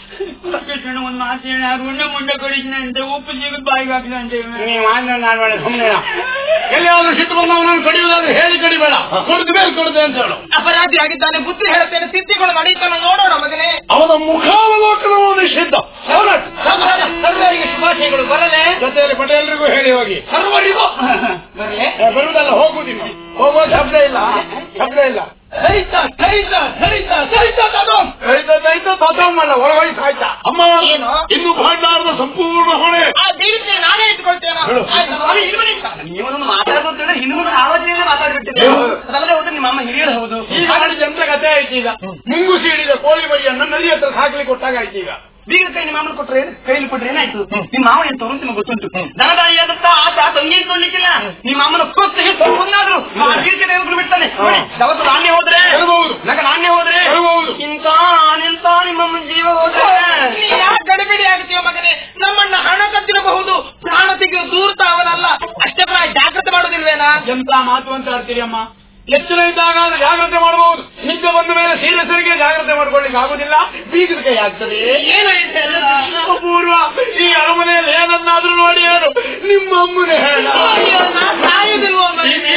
ಕೃಷ್ಣನ ಒಂದು ಮಾತು ಹೇಳಿ ಆ ರುಂಡ ಮುಂಡ ಕಡಿಸಿನಂತೆ ಉಪ್ಪು ಸಿಗದ್ ಬಾಯಿಗೆ ಹಾಕಿದಂತೆ ನೀವು ಆಂಧ್ರ ನಾಡ್ಬೇಡ ಸುಮ್ಮನೆ ಎಲ್ಲಿಯಾದ್ರೂ ಸಿಟ್ಟು ಬಂದು ಅವನನ್ನು ಕಡಿಯುವುದಾದ್ರೆ ಹೇಳಿ ಕಡಿಬೇಡ ಕೊಡ್ದು ಮೇಲೆ ಕೊಡುತ್ತೆ ಅಂತ ಹೇಳು ಅಪರಾಧಿ ಆಗಿದ್ದಾನೆ ಬುದ್ಧಿ ಹೇಳುತ್ತೇನೆ ಸಿದ್ಧಿಗಳು ನಡೆಯುತ್ತಾನೆ ನೋಡೋಣ ಮಗನೇ ಅವನ ಮುಖಾವಲೋಕನವು ನಿಷಿದ್ಧ ಸವಲತ್ತು ಸರ್ವರಿಗೆ ಶುಭಾಶಯಗಳು ಬರಲೇ ಜೊತೆಯಲ್ಲಿ ಪಟೇಲರಿಗೂ ಹೇಳಿ ಹೋಗಿ ಸರ್ವರಿಗೂ ಬರಲೇ ಏ, ಬರುವುದಲ್ಲ ಹೋಗುದಿಲ್ಲ ಹೋಗುವ ಶಬ್ದ ಇಲ್ಲ ಶಬ್ದ ಇಲ್ಲ ಸಹಿತ ಸಹಿತ ಸಹಿತ ಸಹಿತ ತದೋಂ. ದೈತ ದೈತ ತದಮ್ಮಲ್ಲ ಒಳಗೋಗಿ ಸಾಯ್ತ ಅಮ್ಮ ಏನು? ಇನ್ನು ಭಾಂಡಾರದ ಸಂಪೂರ್ಣ ಹೊಣೆ ಆ ಬೀಳಿಕೆ ನಾನೇ ಇಟ್ಕೊಳ್ತೇನೆ ಹೇಳು. ಆಯ್ತು, ಸ್ವಾಮಿ, ಇಲ್ಲಿ ಬನ್ನಿ. ನೀವೊಂದು ಮಾತಾಡೋದ್ರೆ ಹಿಂದೆ ಮುಂದೆ ಆಲೋಚನೆ ಮಾತಾಡ್ಬಿಟ್ಟಿದೆ ಹ್ಮ್. ಅದಲ್ಲದೆ ಹೌದು ನಿಮ್ಮ ಅಮ್ಮ ಹಿರಿಯರು ಹೌದು ಈಗ ಮಾಡಿದ ಎಂತ ಕಥೆ ಆಯ್ತು ಈಗ ಮುಂಗುಸಿ ಹಿಡಿದ ಕೋಳಿ ಮರಿಯನ್ನು ನದಿ ಹತ್ರ ಹಾಕ್ಲಿಕ್ಕೆ ಕೊಟ್ಟಾಗ ಆಯ್ತು ಈಗ ಬೀಗ ಕೈ ನಿಮ್ಮ ಮಾಮನ ಕೊಟ್ರೆ ಕೈಲಿ ಕೊಟ್ರೆ ಏನಾಯ್ತು ನಿಮ್ಮ ಮಾವ ಎಂತ ಅಂತ ನಿಮಗೆ ಗೊತ್ತುಂಟು ದನದಾಯಿಯಾದಂತ ಆತ ತಂಗಿ ಇಟ್ಕೊಳ್ಳಿಕ್ಕಿಲ್ಲ ನಿಮ್ಮ ಮಾಮನ ಕೊತ್ತಿಗೆ ಒಂದಾದ್ರು ಬೀರ್ಕಡೆ ಹೋಗ್ರು ಬಿಡ್ತಾನೆ ನೋಡಿ ಯಾವತ್ತು ನಾಣ್ಯ ಹೋದ್ರೆ ಹೇಳ್ಬಹುದು ನಗ ನಾಣ್ಯ ಹೋದ್ರೆ ಹೇಳ್ಬಹುದು ಇಂತ ನಿಂತ ನಿಮ್ಮಮ್ಮನ ಜೀವ ಹೋದ್ರೆ ನೀ ಯಾಕೆ ಗಡಿಬಿಡಿ ಆಗ್ತೀಯ ಮಗನೇ ನಮ್ಮನ್ನ ಹಣ ಕದ್ದಿರಬಹುದು ಪ್ರಾಣ ತೆಗೆಯುವ ದೂರ್ತ ಅವನಲ್ಲ ಅಷ್ಟೇ ಪ್ರಾಯ ಜಾಗ್ರತೆ ಮಾಡೋದಿಲ್ವೇನಾ ಎಂತ ಮಾತು ಅಂತ ಆಡ್ತೀರಿ ಅಮ್ಮ ಎಚ್ಚರ ಇದ್ದಾಗ ಆದ್ರೆ ಜಾಗ್ರತೆ ಮಾಡಬಹುದು ನಿದ್ದೆ ಬಂದ ಮೇಲೆ ಸೀರಿಯಸರಿಗೆ ಜಾಗ್ರತೆ ಮಾಡ್ಕೊಳ್ಳಿಕ್ಕೆ ಆಗುದಿಲ್ಲ ಬೀಗದ ಕೈ ಆಗ್ತದೆ ಏನು ಇದೆ ಎಲ್ಲ? ಪೂರ್ವ ಈ ಅರಮನೆಯಲ್ಲಿ ಏನನ್ನಾದ್ರೂ ನೋಡಿ ಏನು ನಿಮ್ಮ ಅಮ್ಮನೇ ಹೇಳ ಅಯ್ಯೋ, ನಾ ಸಾಯುವುದಿಲ್ವೋ ಮಗನೇ?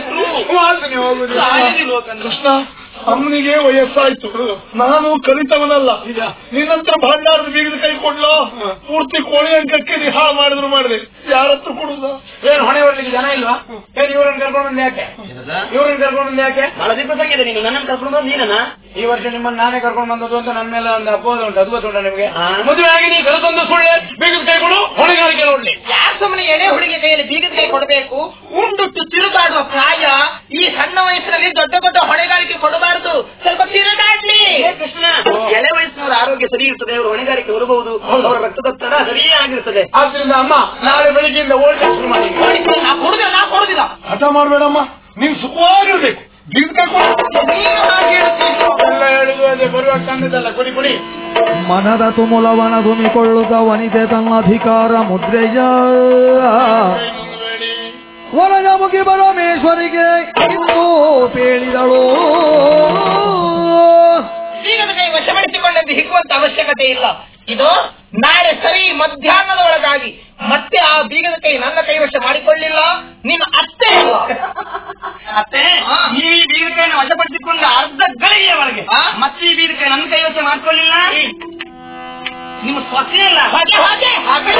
ವಾಸನೆ ಹೋಗುದಿಲ್ಲ ಸಾಯುವುದಿಲ್ವೋ ಕಣ್ಣು? ಕೃಷ್ಣ ಅಮ್ಮನಿಗೆ ವಯಸ್ಸಾಯ್ತು ನಾನು ಕಲಿತವನಲ್ಲ ನಿನ್ನಂತರ ಭಂಡಾರದ ಬೀಗದ ಕೈ ಕೊಡ್ಲೋ ಪೂರ್ತಿ ಕೋಳಿ ಅಂಕಕ್ಕೆ ನೀ ಹಾಳು ಮಾಡಿದ್ರು ಮಾಡಿದೆ ಯಾರತ್ರ ಕೊಡುದ ಏನ್ ಹೊಣೆ ಹೊಡ್ಲಿಕ್ಕೆ ಜನ ಇಲ್ವಾ ಏನ್ ಇವ್ರನ್ನ ಕರ್ಕೊಂಡು ಬಂದ್ ಯಾಕೆ ಇವ್ರನ್ನ ಕರ್ಕೊಂಡು ಬಂದ್ ಯಾಕೆ ಬಹಳ ದಿಬ್ಬಸಾಗಿದೆ ನೀನು ನನ್ನನ್ನು ಕರ್ಕೊಂಡು ಬಂದು ನೀನನ್ನ ಈ ವರ್ಷ ನಿಮ್ಮನ್ನ ನಾನೇ ಕರ್ಕೊಂಡು ಬಂದದ್ದು ಅಂತ ನನ್ನ ಮೇಲೆ ಒಂದು ಅಪೋದ ಉಂಟು ಅದು ಗೊತ್ತುಂಟ ನಿಮಗೆ ಆ. ಮದುವೆ ಆಗಿ ನೀ ಕರೆದೊಂದು ಸುಳ್ಳೆ ಬೀಗದ ಕೈ ಕೊಡು ಹೊಣೆಗಾರಿಕೆ ನೋಡ್ಲಿ ಯಾಕೆ ಸುಮ್ಮನೆ ಎಳೆ ಹುಡುಗಿ ಕೈಯಲ್ಲಿ ಬೀಗದ ಕೈ ಕೊಡಬೇಕು ಉಂಡುಟ್ಟು ತಿರುಗಾಡುವ ಪ್ರಾಯ ಈ ಸಣ್ಣ ವಯಸ್ಸಿನಲ್ಲಿ ದೊಡ್ಡ ದೊಡ್ಡ ಹೊಣೆಗಾರಿಕೆ ಕೊಡಬಾರದು ಸ್ವಲ್ಪ ತಿರುಗಾಡ್ಲಿ ಏ ಕೃಷ್ಣ ಎಳೆ ವಯಸ್ಸಿನವರ ಆರೋಗ್ಯ ಸರಿ ಇರ್ತದೆ ಅವರು ಹೊಣೆಗಾರಿಕೆ ಹೊರಬಹುದು ಅವರ ರಕ್ತದೊತ್ತಡ ಸರಿಯೇ ಆಗಿರ್ತದೆ ಆದ್ರಿಂದ ಅಮ್ಮ ನಾಳೆ ಬೆಳಿಗ್ಗೆಯಿಂದ ಓಲ್ಡ್ ಶುರು ಮಾಡಿ ನೋಡಿ, ನಾ ಕೊಡುದಿಲ್ಲ ನಾ ಕೊಡುದಿಲ್ಲ ಹಠ ಮಾಡಬೇಡಮ್ಮ ನೀನ್ ಸುಖವಾಗಿರ್ಬೇಕು ಬೀಗದ ಕೈ ಕೊಡು ನೀನು ಹಾಗೆ ಹೇಳ್ತೀನಿ. ಎಲ್ಲ ಹೇಳುದು ಅದೇ ಬರುವಾಗ ತಂದದಲ್ಲ ಕೊಡಿ ಕೊಡಿ ಮನದ ತುಮುಲವನ ದುಮಿಕೊಳ್ಳುತ್ತ ವನಿತೆ ತನ್ನ ಅಧಿಕಾರ ಮುದ್ರೆಯ ವರಜ ಮುಗಿ ಪರಮೇಶ್ವರಿಗೆ ಇಂದು ಪೇಳಿದಳು ಬೀಗದ ಕೈ ವಶಪಡಿಸಿಕೊಂಡಂತೆ ಹಿಗ್ಗುವಂತ ಅವಶ್ಯಕತೆ ಇಲ್ಲ ಇದು ನಾಳೆ ಸರಿ ಮಧ್ಯಾಹ್ನದ ಒಳಗಾಗಿ ಮತ್ತೆ ಆ ಬೀಗದ ಕೈ ನನ್ನ ಕೈವಶ ಮಾಡಿಕೊಳ್ಳಿಲ್ಲ ನಿನ್ನ ಅತ್ತೆ ಇಲ್ಲ ಮತ್ತೆ ಹಾ. ನೀವು ಈ ಬೀಗಕಾಯಿನ ವಶಪಡಿಸಿಕೊಂಡು ಅರ್ಧ ಗಳಿಗೆಯವರೆಗೆ ಹಾ. ಮತ್ತೆ ಈ ಬೀಗಕಾಯಿ ನನ್ನ ಕೈ ವಶ ಮಾಡ್ಕೊಳ್ಳಿಲ್ಲ ನಿಮ್ಮ ಸ್ವಚ್ಛ ಇಲ್ಲ ಹಾಗೆ ಹಾಗೆ ಹಾಗೆ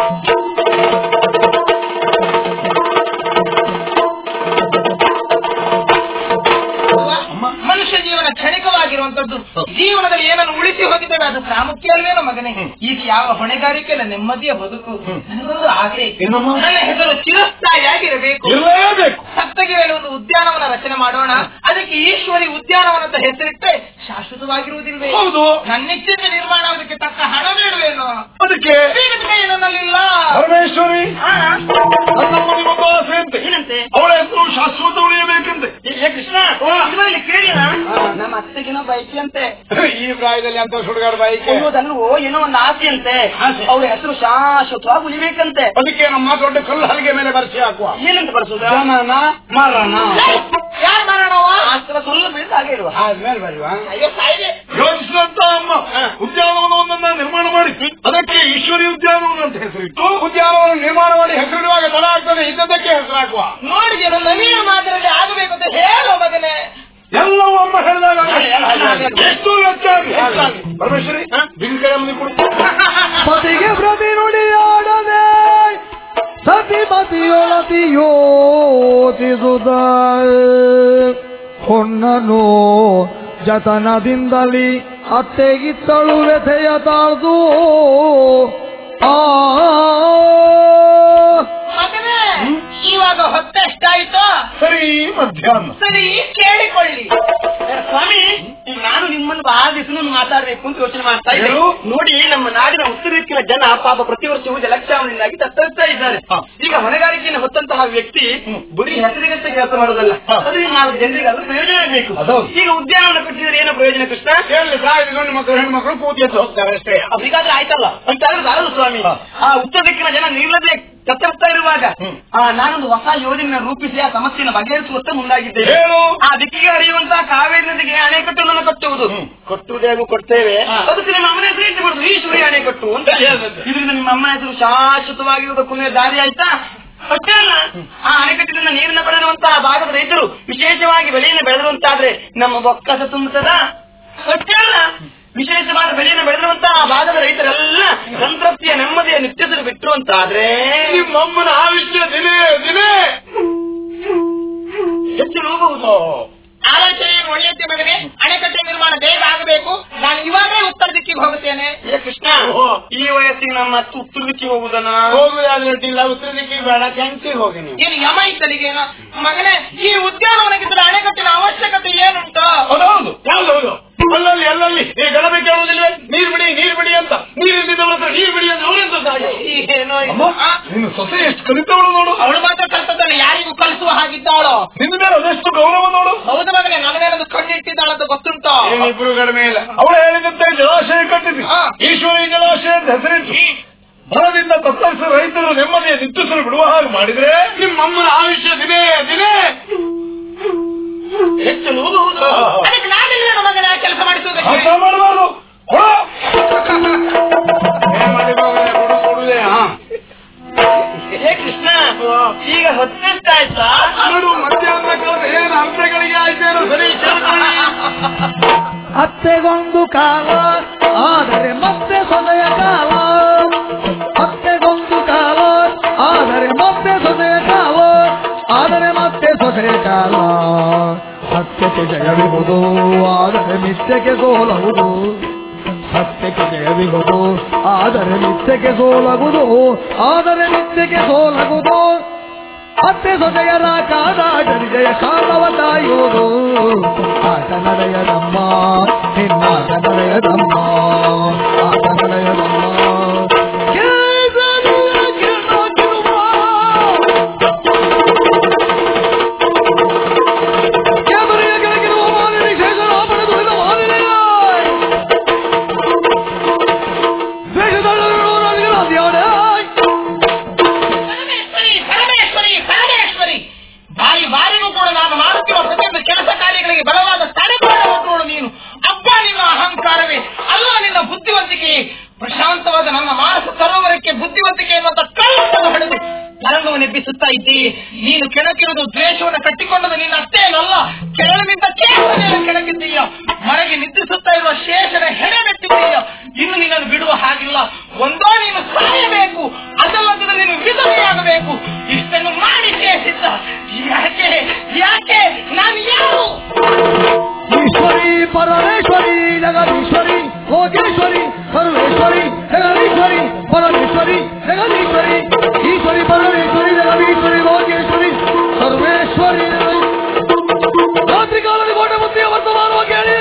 ಮನುಷ್ಯ ಜೀವನ ಕ್ಷಣಿಕವಾಗಿರುವಂತದ್ದು ಜೀವನದಲ್ಲಿ ಏನನ್ನು ಉಳಿಸಿ ಹೋಗಿದ್ದೇವೆ ಅದು ಪ್ರಾಮುಖ್ಯ ಅಲ್ವೇನೋ ಮಗನೇ ಈಗ ಯಾವ ಹೊಣೆಗಾರಿಕೆ ಇಲ್ಲ ನೆಮ್ಮದಿಯ ಬದುಕು ನನಗೊಂದು ಆಸೆ ಏನಮ್ಮ? ನನ್ನ ಹೆಸರು ಚಿರಸ್ಥಾಯಿಯಾಗಿರಬೇಕು ಇರಲೇಬೇಕು ಸಪ್ತಗಿರಿಯಲ್ಲಿ ಒಂದು ಉದ್ಯಾನವನ ರಚನೆ ಮಾಡೋಣ ಅದಕ್ಕೆ ಈಶ್ವರಿ ಉದ್ಯಾನವನ ಅಂತ ಹೆಸರಿಟ್ಟರೆ ಶಾಶ್ವತವಾಗಿರುವುದಿಲ್ವೇ ಹೌದು ನನ್ನಿಚ್ಛೆಗೆ ನಿರ್ಮಾಣ ಆಗೋದಕ್ಕೆ ತಕ್ಕ ಹಣ ಬೇಡವೇನೋ ಅದಕ್ಕೆ ಬೀಗದ ಕೈ ನನ್ನಲ್ಲಿಲ್ಲ ಪರಮೇಶ್ವರಿ ಹಾ. ನನ್ನಮ್ಮನಿಗೊಂದು ಆಸೆ ಅಂತೆ ಏನಂತೆ ಅವಳ ಹೆಸರು ಶಾಶ್ವತ ಉಳಿಯಬೇಕಂತೆ ಏ ಕೃಷ್ಣ ಇದುವರೆಗೆ ಕೇಳಿಲ್ಲ ನಮ್ಮ ಅತ್ತೆಗಿನ ಬಯಕೆ ಅಂತೆ ಈ ಪ್ರಾಯದಲ್ಲಿ ಅಂತ ಸುಡುಗಾಡ ಬಾಯಿಕೆ ಅನ್ನೋದಲ್ವೋ ಏನೋ ಒಂದು ಆಸೆ ಅಂತೆ ಅವ್ರ ಹೆಸರು ಶಾಶ್ವತವಾಗಿ ಉಳಿಬೇಕಂತೆ ಅದಕ್ಕೆ ನಮ್ಮ ದೊಡ್ಡ ಕಲ್ಲು ಹಲಿಗೆ ಮೇಲೆ ಬರ್ಸಿ ಹಾಕುವ ಏನಂತ ಬರ್ಸೋದ ಜನನ ಮರಣ ಯಾರು ಮಾಡೋಣವ ಆಸ್ತರ ಸುಳ್ಳು ಬೀಳ್ದ ಹಾಗೆ ಇರುವ ಆದ್ಮೇಲೆ ಬರಿವಾ ಅಯ್ಯೋ ಸಾಯಿದೆ ಯೋಚಿಸಿದಂತ ಅಮ್ಮ ಉದ್ಯಾನವನವನ್ನ ನಿರ್ಮಾಣ ಮಾಡಿಸಿ ಅದಕ್ಕೆ ಈಶ್ವರಿ ಉದ್ಯಾನವನ ಅಂತ ಹೆಸರಿಟ್ಟು ಉದ್ಯಾನವನ ನಿರ್ಮಾಣ ಮಾಡಿ ಹೆಸರಿಡುವಾಗ ತಡ ಆಗ್ತದೆ ಇದ್ದದಕ್ಕೆ ಹೆಸರು ಹಾಕುವ ನೋಡಿದೇನು ನವೀನ ಮಾದರಿಯಲ್ಲಿ ಆಗಬೇಕು ಅಂತ ಹೇಳೋ ಮಗನೇ ಎಲ್ಲವೂ ಅಮ್ಮ ಹೇಳಿದಾಗ ಎಷ್ಟು ವೆಚ್ಚ ಆಗ್ಲಿ, ಹೆಚ್ಚಾಗ್ಲಿ. ಪರಮೇಶ್ವರಿ ಬಿಂಕರಮ್ಮನಿ ಕೊಡು ಪತಿಗೆ ಪ್ರತಿ ನುಡಿಯಾಡದೆ ಸತಿ ಮತಿಯೊಳತಿ ಯೋಚಿಸುತ್ತ ಹೊನ್ನನು ಜತನದಿಂದಲಿ ಅತ್ತೆಗಿತ್ತಳು ವ್ಯಥೆಯ ತಾಳ್ದು ಆ ಮಗನೇ ಇವಾಗ ಹೊತ್ತೆಷ್ಟಾಯ್ತು ಸರಿ ಮಧ್ಯಾಹ್ನ ಸರಿ ಕೇಳಿಕೊಳ್ಳಿ ಏ, ಸ್ವಾಮಿ ನಾನು ನಿಮ್ಮನ್ನು ಬಹಳ ದಿವಸ ಮಾತಾಡ್ಬೇಕು ಅಂತ ಯೋಚನೆ ಮಾಡ್ತಾ ಇದ್ದೆ ಏನು? ನೋಡಿ ನಮ್ಮ ನಾಡಿನ ಉತ್ತರ ದಿಕ್ಕಿನ ಜನ ಪಾಪ ಪ್ರತಿ ವರ್ಷವೂ ಜಲಕ್ಷಾಮದಿಂದಾಗಿ ತತ್ತರಿಸ್ತಾ ಇದ್ದಾರೆ ಈಗ ಹೊಣೆಗಾರಿಕೆಯನ್ನು ಹೊತ್ತಂತಹ ವ್ಯಕ್ತಿ ಬರೀ ಹೆಸರಿಗಂತ ಕೆಲಸ ಮಾಡೋದಲ್ಲ ಅದರಿಂದ ನಾಲ್ಕು ಜನರಿಗೆ ಅದು ಪ್ರಯೋಜನ ಬೇಕು ಅದೌದು. ಈಗ ಉದ್ಯಾನವನ ಕಟ್ಟಿದ್ರೆ ಏನೋ ಪ್ರಯೋಜನ ಕೃಷ್ಣ ಎಲ್ಲಿ ಸಾಯಿದ ಗಂಡು ಮಕ್ಕಳು ಹೆಣ್ಮಕ್ಳು ಕೂತಿ ಎದ್ದು ಹೋಗ್ತಾರೆ ಅಷ್ಟೇ ಅದಿಗಾದ್ರೆ ಆಯ್ತಲ್ಲ ಅಂತಾದ್ರೆ ಸಾಲದು ಸ್ವಾಮಿ ಆ ಉತ್ತರ ದಿಕ್ಕಿನ ಜನ ನಿಲ್ಲದೆ ಕತ್ತರಿಸ್ತಾ ಇರುವಾಗ ಆ ನಾನೊಂದು ಹೊಸ ಯೋಜನೆ ರೂಪಿಸಿ ಆ ಸಮಸ್ಯೆಯನ್ನು ಬಗೆಹರಿಸುವತ್ತ ಮುಂದಾಗಿದ್ದೇವೆ ಹೇಳು ಆ ದಿಕ್ಕಿಗೆ ಹರಿಯುವಂತಹ ಕಾವೇರಿ ನದಿಗೆ ಅಣೆಕಟ್ಟನ್ನು ಕಟ್ಟುವುದು ಕಟ್ಟುವುದೇ ಹಾಗೂ ಕೊಡ್ತೇವೆ ಅದಕ್ಕೆ ನಮ್ಮ ಅವನೇ ಹೆಸರು ಇಟ್ಟುಬಿಡುದು ಅಣೆಕಟ್ಟು ಅಂತ ಇದರಿಂದ ನಿಮ್ಮ ಅಮ್ಮನ ಹೆಸರು ಶಾಶ್ವತವಾಗಿರುವುದಕ್ಕೂ ದಾರಿ ಆಯ್ತಾ ಅಷ್ಟೇ ಅಲ್ಲ ಆ ಅಣೆಕಟ್ಟಿನಿಂದ ನೀರನ್ನ ಪಡೆದಿರುವಂತಹ ಭಾಗದ ರೈತರು ವಿಶೇಷವಾಗಿ ಬೆಳೆಯನ್ನು ಬೆಳೆದಿರುವಂತಾದ್ರೆ ನಮ್ಮ ಬೊಕ್ಕಸ ತುಂಬುತ್ತದ ಅಷ್ಟೇ ಅಲ್ಲ ವಿಶೇಷವಾದ ಬೆಳೆಯನ್ನು ಬೆಳೆದಿರುವಂತಹ ಆ ಭಾಗದ ರೈತರೆಲ್ಲ ಸಂತೃಪ್ತಿಯ ನೆಮ್ಮದಿಯ ನಿತ್ಯಸರು ಬಿಟ್ಟರು ಅಂತಾದ್ರೆ ನಿಮ್ಮಮ್ಮನ ಆಯುಷ್ಯ ದಿನೇ ದಿನೇ ಹೆಚ್ಚು ಹೋಗಬಹುದು ಆಲೋಚನೆ ಏನು ಒಳ್ಳೆಯದೇ ಮಗನೇ ಅಣೆಕಟ್ಟೆ ನಿರ್ಮಾಣ ಬೇಗ ಆಗಬೇಕು ನಾನು ಇವಾಗಲೇ ಉತ್ತರ ದಿಕ್ಕಿಗೆ ಹೋಗುತ್ತೇನೆ ಏ ಕೃಷ್ಣ ಈ ವಯಸ್ಸಿಗೆ ನಮ್ಮ ಮತ್ತೆ ಉತ್ತರ ದಿಕ್ಕಿಗೆ ಹೋಗುದನ ಹೋಗುವುದಾದ್ರಿಲ್ಲ ಉತ್ತರ ದಿಕ್ಕಿಗೆ ಬೇಡ ಕೆಂಚಿಗೆ ಹೋಗಿ ನೀವು ಏನು ಯಮ ಇದ್ದಲಿಗೇನು ಮಗನೇ ಈ ಉದ್ಯಾನವನಕ್ಕಿದ್ರೆ ಅಣೆಕಟ್ಟಿನ ಅವಶ್ಯಕತೆ ಏನುಂಟು ಹೌದೌದು ಯಾವ್ದು ಹೌದು ಅಲ್ಲಲ್ಲಿ ಅಲ್ಲಲ್ಲಿ ಈ ಗಣಪೆ ಕೇಳುವುದಿಲ್ವೇ ನೀರ್ ಬಿಡಿ ನೀರ್ ಬಿಡಿ ಅಂತ ನೀರಿದ್ದವರ ಹತ್ರ ನೀರ್ ಬಿಡಿ ಅಂತ ಅವರೆಂತ ಸಾಗಿ ಏನೋ ಇದು. ಅಮ್ಮ ಆ, ನಿನ್ನ ಸೊಸೆ ಎಷ್ಟು ಕಲಿತವಳು ನೋಡು ಅವಳು ಮಾತ್ರ ಕಲ್ತದಲ್ಲ ಯಾರಿಗೂ ಕಲಿಸುವ ಹಾಗಿದ್ದಾಳೋ ನಿನ್ನ ಮೇಲೆ ಅದೆಷ್ಟು ಗೌರವ ನೋಡು ಹೌದು ಮಗನೇ ನನ್ನ ಮೇಲೊಂದು ಕಣ್ಣಿಟ್ಟಿದ್ದಾಳಂತ ಗೊತ್ತುಂಟು ಏನಿಬ್ರು ಕಡಿಮೆ ಇಲ್ಲ ಅವಳು ಹೇಳಿದಂತೆ ಜಲಾಶಯ ಕಟ್ಟಿದ್ವಿ ಹಾ. ಈಶ್ವರಿ ಜಲಾಶಯ ಅಂತ ಹೆಸರಿಟ್ಟು ಬರದಿಂದ ತತ್ತರಿಸಿದ ರೈತರು ನೆಮ್ಮದಿಯ ನಿಟ್ಟುಸಿರು ಬಿಡುವ ಹಾಗೆ ಮಾಡಿದ್ರೆ ನಿಮ್ಮಮ್ಮನ ಆಯುಷ್ಯ ದಿನೇ ದಿನೇ ಹೆಚ್ಚು ಹೋಗುವುದು ಅದಕ್ಕೆ ನಾನಿಲ್ವೇನೋ ಮಗನೇ ಆ ಕೆಲಸ ಮಾಡಿಸುವುದಕ್ಕೆ ಅರ್ಥ ಮಾಡಬಾರ್ದು ಕೊಡು. ಏನ್ ಮಾಡಿ ಮಗನೇ, ಕೊಡು, ಕೊಡುದೆ, ಹಾ. ಹೇ ಕೃಷ್ಣ ಈಗ ಹೊತ್ತೆಷ್ಟಾಯ್ತಾ ನೋಡು ಮಧ್ಯಾಹ್ನ ಕಾಲ ಏನು ಹಂತಗಳಿಗೆ ಆಯ್ತೇನೋ ಸರಿ ಕೇಳ್ಕೊಳ್ಳಿ. ಅತ್ತೆಗೊಂದು ಕಾಲ ಆದರೆ ಮತ್ತೆ ಸೊದೆಯ ಕಾಲ ಅತ್ತೆಗೊಂದು ಕಾಲ ಆದರೆ ಮತ್ತೆ ಸೊದೆಯ ಕಾಲ ಆದರೆ ಮತ್ತೆ ಸೊದೆಯ ಕಾಲ ಸತ್ಯಕ್ಕೆ ಜಯವಿರುವುದು ಆದರೆ ಮಿಥ್ಯಕ್ಕೆ ಸೋಲುವುದು ಸತ್ಯಕ್ಕೆ ಜಯವಿರುವುದು ಆದರೆ ಮಿಥ್ಯಕ್ಕೆ ಸೋಲಗುವುದು ಆದರೆ ಮಿಥ್ಯಕ್ಕೆ ಸೋಲಗುವುದು ಅತ್ತೆ ಸೊದೆಯರ ಕಾದಾಟ ವಿಜಯ ಕಾಲವ ಕಾಯುವುದು ಆಟ ನಡೆಯದಮ್ಮ ನಿನ್ನಾಟ ನಡೆಯದಮ್ಮ ಆಟ ನಡೆಯದಮ್ಮ ಕೇಸರಿಯ ಕಿರಣಕ್ಕಿರುವ ಕೇಸರಿಯ ಕೆಳಗಿರುವ ಮಾಲಿನಿ ಶೇಷರಾಮನ ದುಡಿದ ಮಾಲಿನಿಯ ವೇಷದಲ್ಲಿರುವ ನದಿಯಾಡೆ ಪರಮೇಶ್ವರಿ ಪರಮೇಶ್ವರಿ ಪರಮೇಶ್ವರಿ ಬಾರಿ ಬಾರಿಗೂ ಕೂಡ ನಾನು ಮಾಡುತ್ತಿರುವ ಪ್ರತಿಯೊಂದು ಕೆಲಸ ಕಾರ್ಯಗಳಿಗೆ ಬಲವಾದ ತಡೆಗೋಡೆ ನೋಡು ನೀನು ಅಬ್ಬ ನಿನ್ನ ಅಹಂಕಾರವೇ ಅಲ್ಲ ನಿನ್ನ ಬುದ್ಧಿವಂತಿಕೆ ಪ್ರಶಾಂತವಾದ ನನ್ನ ಮಾನಸ ಸರೋವರಕ್ಕೆ ಬುದ್ಧಿವಂತಿಕೆ ಎನ್ನುವಂತ ಕಳ್ಳನ್ನು ಹೊಡೆದು ತರಂಗವನ್ನೆಬ್ಬಿಸುತ್ತಾ ಇದ್ದೀ ನೀನು ಕೆಣಕಿರುವುದು ದ್ವೇಷವನ್ನು ಕಟ್ಟಿಕೊಂಡದು ನಿನ್ನ ಅತ್ತೆಯಲ್ಲ ಕೆಳಗಿನಿಂದ ಕೇಸರಿಯನ್ನು ಕೆಣಕಿದ್ದೀಯ ಮನೆಗೆ ನಿದ್ರಿಸುತ್ತಾ ಇರುವ ಶೇಷನ ಹೆಣೆ ಬೆಟ್ಟಿದ್ದೀಯ ಇನ್ನು ನಿನ್ನನ್ನು ಬಿಡುವ ಹಾಗಿಲ್ಲ ಒಂದೋ ನೀನು ಸಾಯಬೇಕು ಅದಲ್ಲದಿದ್ರೆ ನೀನು ವಿಧವೆಯಾಗಬೇಕು ಇಷ್ಟನ್ನು ಮಾಡಿ ಶೇಷಿದ್ದ ಯಾಕೆ ಯಾಕೆ ನಾನು ಯಾರು ಈಶ್ವರಿ ಪರಮೇಶ್ವರಿ ಜಗದೀಶ್ವರಿ ಲೋಕೇಶ್ವರಿ ಸರ್ವೇಶ್ವರಿ ಜಗದೀಶ್ವರಿ ಪರಮೇಶ್ವರಿ ಜಗದೀಶ್ವರಿ ಈಶ್ವರಿ ಪರಮೇಶ್ವರಿ ಜಗದೀಶ್ವರಿ ಲೋಕೇಶ್ವರಿ ಸರ್ವೇಶ್ವರಿ ರಾತ್ರಿ ಕಾಲದ ಕೋಟೆ ಬುದ್ಧಿಯ ವರ್ತಮಾನವಾಗಿ ಹೇಳಿ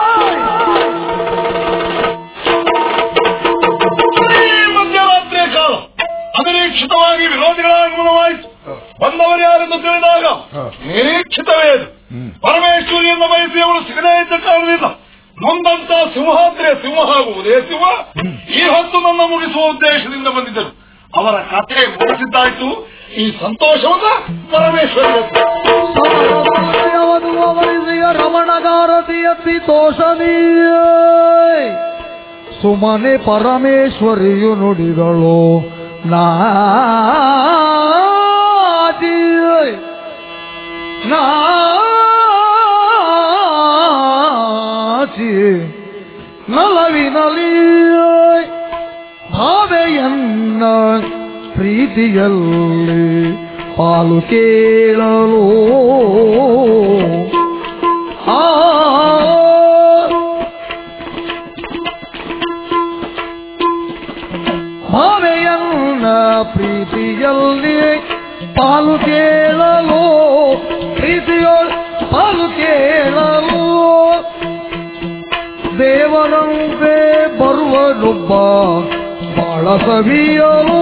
ಈ ಮಧ್ಯರಾತ್ರಿಯ ಕಾಲ ಅನಿರೀಕ್ಷಿತವಾಗಿ ವಿರೋಧಿಗಳ ಆಗಮನವಾಯಿತು ಬಂದವರು ಯಾರೆಂದು ತಿಳಿದಾಗ ನಿರೀಕ್ಷಿತವೇ ಅದು ಪರಮೇಶ್ವರಿಯನ್ನು ಬಯಸಿ ಅವಳು ಸಿಗದೇ ಇದ್ದ ಕಾರಣದಿಂದ ನೊಂದಂತ ಸಿಂಹಾದ್ರಿಯ ಸಿಂಹ ಆಗುವುದೇ ಸಿಂಹ ಈ ಹೊತ್ತು ನನ್ನ ಮುಗಿಸುವ ಉದ್ದೇಶದಿಂದ ಬಂದಿದ್ದರು ಅವರ ಕಥೆ ಮುಗಿಸಿದ್ದಾಯ್ತು ಈ ಸಂತೋಷವನ್ನ ಪರಮೇಶ್ವರಿ ಸಮರದಾಯವದು ಅವರಿಸಿಯ ರಮಣಗಾರತಿ ಎತ್ತಿ ತೋಷನೀಯ ಸುಮನೆ ಪರಮೇಶ್ವರಿಯು ನುಡಿದಳು ನಾಜಿ ನಾಚಿ ನಲವಿನಲಿ ಭಾವೆಯನ್ನ ಪ್ರೀತಿಯಲ್ಲಿ ಪಾಲು ಕೇಳಲು ಆ ಭಾವೆಯನ್ನ ಪ್ರೀತಿಯಲ್ಲಿ ಪಾಲು ಕೇಳಲು ಪ್ರೀತಿಯೊಳ್ ಪಾಲು ಕೇಳಲು ದೇವರಂತೆ ಬರುವನೊಬ್ಬ ಬಾಳ ಸವಿಯಲು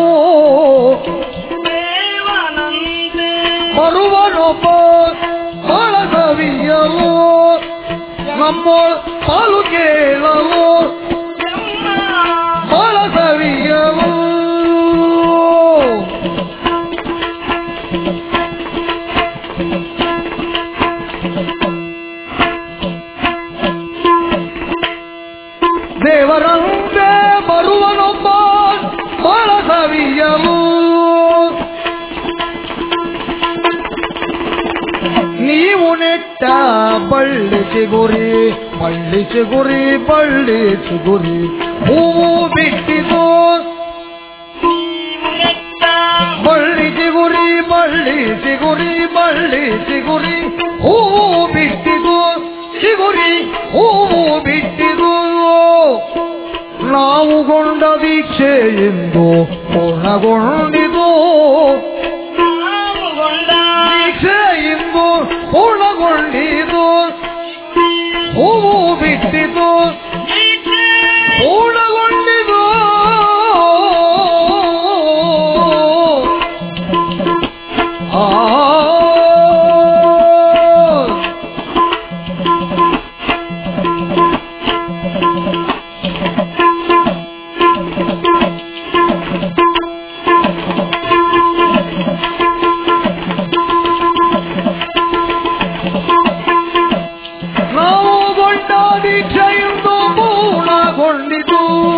ದೇವನಂತೆ ಬರುವನೊಬ್ಬ ಬಾಳ ಸವಿಯಲು ನಮ್ಮ ಪಾಲು ಕೇಳಲು ಎಮ್ಮ ಬಾಳ ಸವಿಯಲು ದೇವರಂತೆ ಬರುವನೊಬ್ಬ ಬಳ್ಳಿ ಚಿಗುರಿ ಬಳ್ಳಿ ಚಿಗುರಿ ಬಳ್ಳಿ ಚಿಗುರಿ ಹೂವು ಬಿಟ್ಟಿತು ಬಳ್ಳಿ ಚಿಗುರಿ ಬಳ್ಳಿ ಚಿಗುರಿ ಬಳ್ಳಿ ಚಿಗುರಿ ಹೂವು ಬಿಟ್ಟಿದು ಚಿಗುರಿ ಹೂವು ಬಿಟ್ಟಿದು ನಾವು ಗೊಂಡ ದೀಕ್ಷೆ ಎಂದು ಪೂರ್ಣಗೊಂಡಿತು ದೀಕ್ಷೆ ಇಂದು ಪೂರ್ಣಗೊಂಡಿತು ಹೂವು ಬಿಟ್ಟಿತು ಪೂರ್ಣಗೊಂಡಿತು ಆ ನಾವು ಗೊಂಡ ದೀಕ್ಷೆಯಿಂದ ಪೂರ್ಣಗೊಂಡಿತು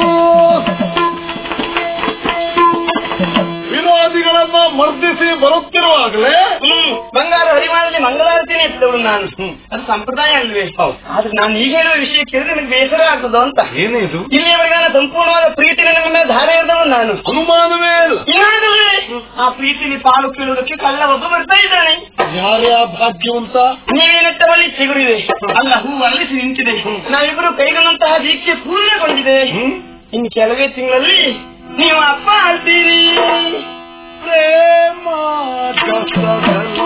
ವಿರೋಧಿಗಳನ್ನ ಮರ್ದಿಸಿ ಬರುತ್ತಿರುವಾಗಲೇ ಹ್ಮ್ ಬಂಗಾರ ಹರಿವಾಣದಲ್ಲಿ ಮಂಗಳಾರತಿನೇ ಎತ್ತಿದವಳು ನಾನು ಅದು ಸಂಪ್ರದಾಯ ಅಲ್ವೇ ಆದ್ರೆ ನಾನು ಈಗ ಹೇಳುವ ವಿಷಯ ಕೇಳಿದ್ರೆ ನನಗೆ ಬೇಸರ ಆಗ್ತದೋ ಅಂತ ಏನೇ ಇದು ಇಲ್ಲಿಯವರೆಗೆ ನಾನು ಸಂಪೂರ್ಣವಾದ ಪ್ರೀತಿ ನನ್ನ ಮೇಲೆ ಧಾರೆ ಇದ್ದವನು ನಾನು ಅನುಮಾನವೇ ಇಲ್ಲ ಏನಾಗಲೇ ಆ ಪ್ರೀತಿಲಿ ಪಾಲು ಕೇಳುವುದಕ್ಕೆ ಕಳ್ಳ ಒಬ್ಬ ಬರ್ತಾ ಇದ್ದಾನೆ ಯಾರೇ ಆ ಭಾಗ್ಯವಂತ ನೀವೇನೆಟ್ಟವಲ್ಲಿ ಚಿಗುರಿದೆ ಅಲ್ಲ ಹೂ ಅಲ್ಲಿಸಿ ನಿಂತಿದೆ ನಾವಿಬ್ಬರು ಕೈಗೊಂಡಂತಹ ದೀಕ್ಷೆ ಪೂರ್ಣಗೊಂಡಿದೆ ಇನ್ನು ಕೆಲವೇ ತಿಂಗಳಲ್ಲಿ ನೀವು ಅಪ್ಪ ಆಗ್ತೀರಿ ಪ್ರೇಮ ಜಸದಲ್ಲಿ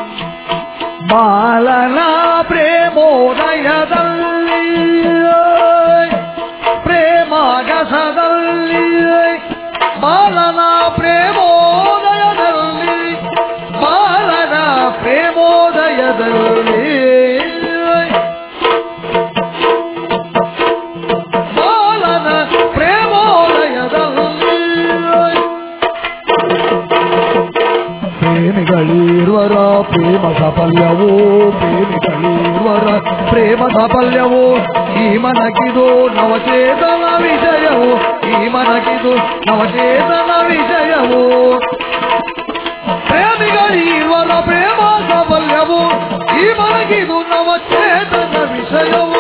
ಬಾಲನ ಪ್ರೇಮೋದಯದಲ್ಲಿ ಪ್ರೇಮ ಗಸದಲ್ಲಿ ಬಾಲನ ಪ್ರೇಮೋದಯದಲ್ಲಿ ಬಾಲನ ಪ್ರೇಮೋದಯದಲ್ಲಿ ಬಾಲನ ಪ್ರೇಮೋದಯದಲ್ಲಿ ಪ್ರೇಮಿಗಳಿರುವರ ಪ್ರೇಮ ಸಾಫಲ್ಯವೋ ಪ್ರೇಮಿಗಳಿರುವರ ಪ್ರೇಮ ಸಾಫಲ್ಯವೋ ಈ ಮನಗಿದು ನವಚೇತನ ವಿಷಯವು ಈ ಮನಗಿದು ನವಚೇತನ ವಿಷಯವು ಪ್ರೇಮಿಗಳಿರುವರ ಪ್ರೇಮ ಸಾಫಲ್ಯವು ಈ ಮನಗಿದು ನವಚೇತನ ವಿಷಯವು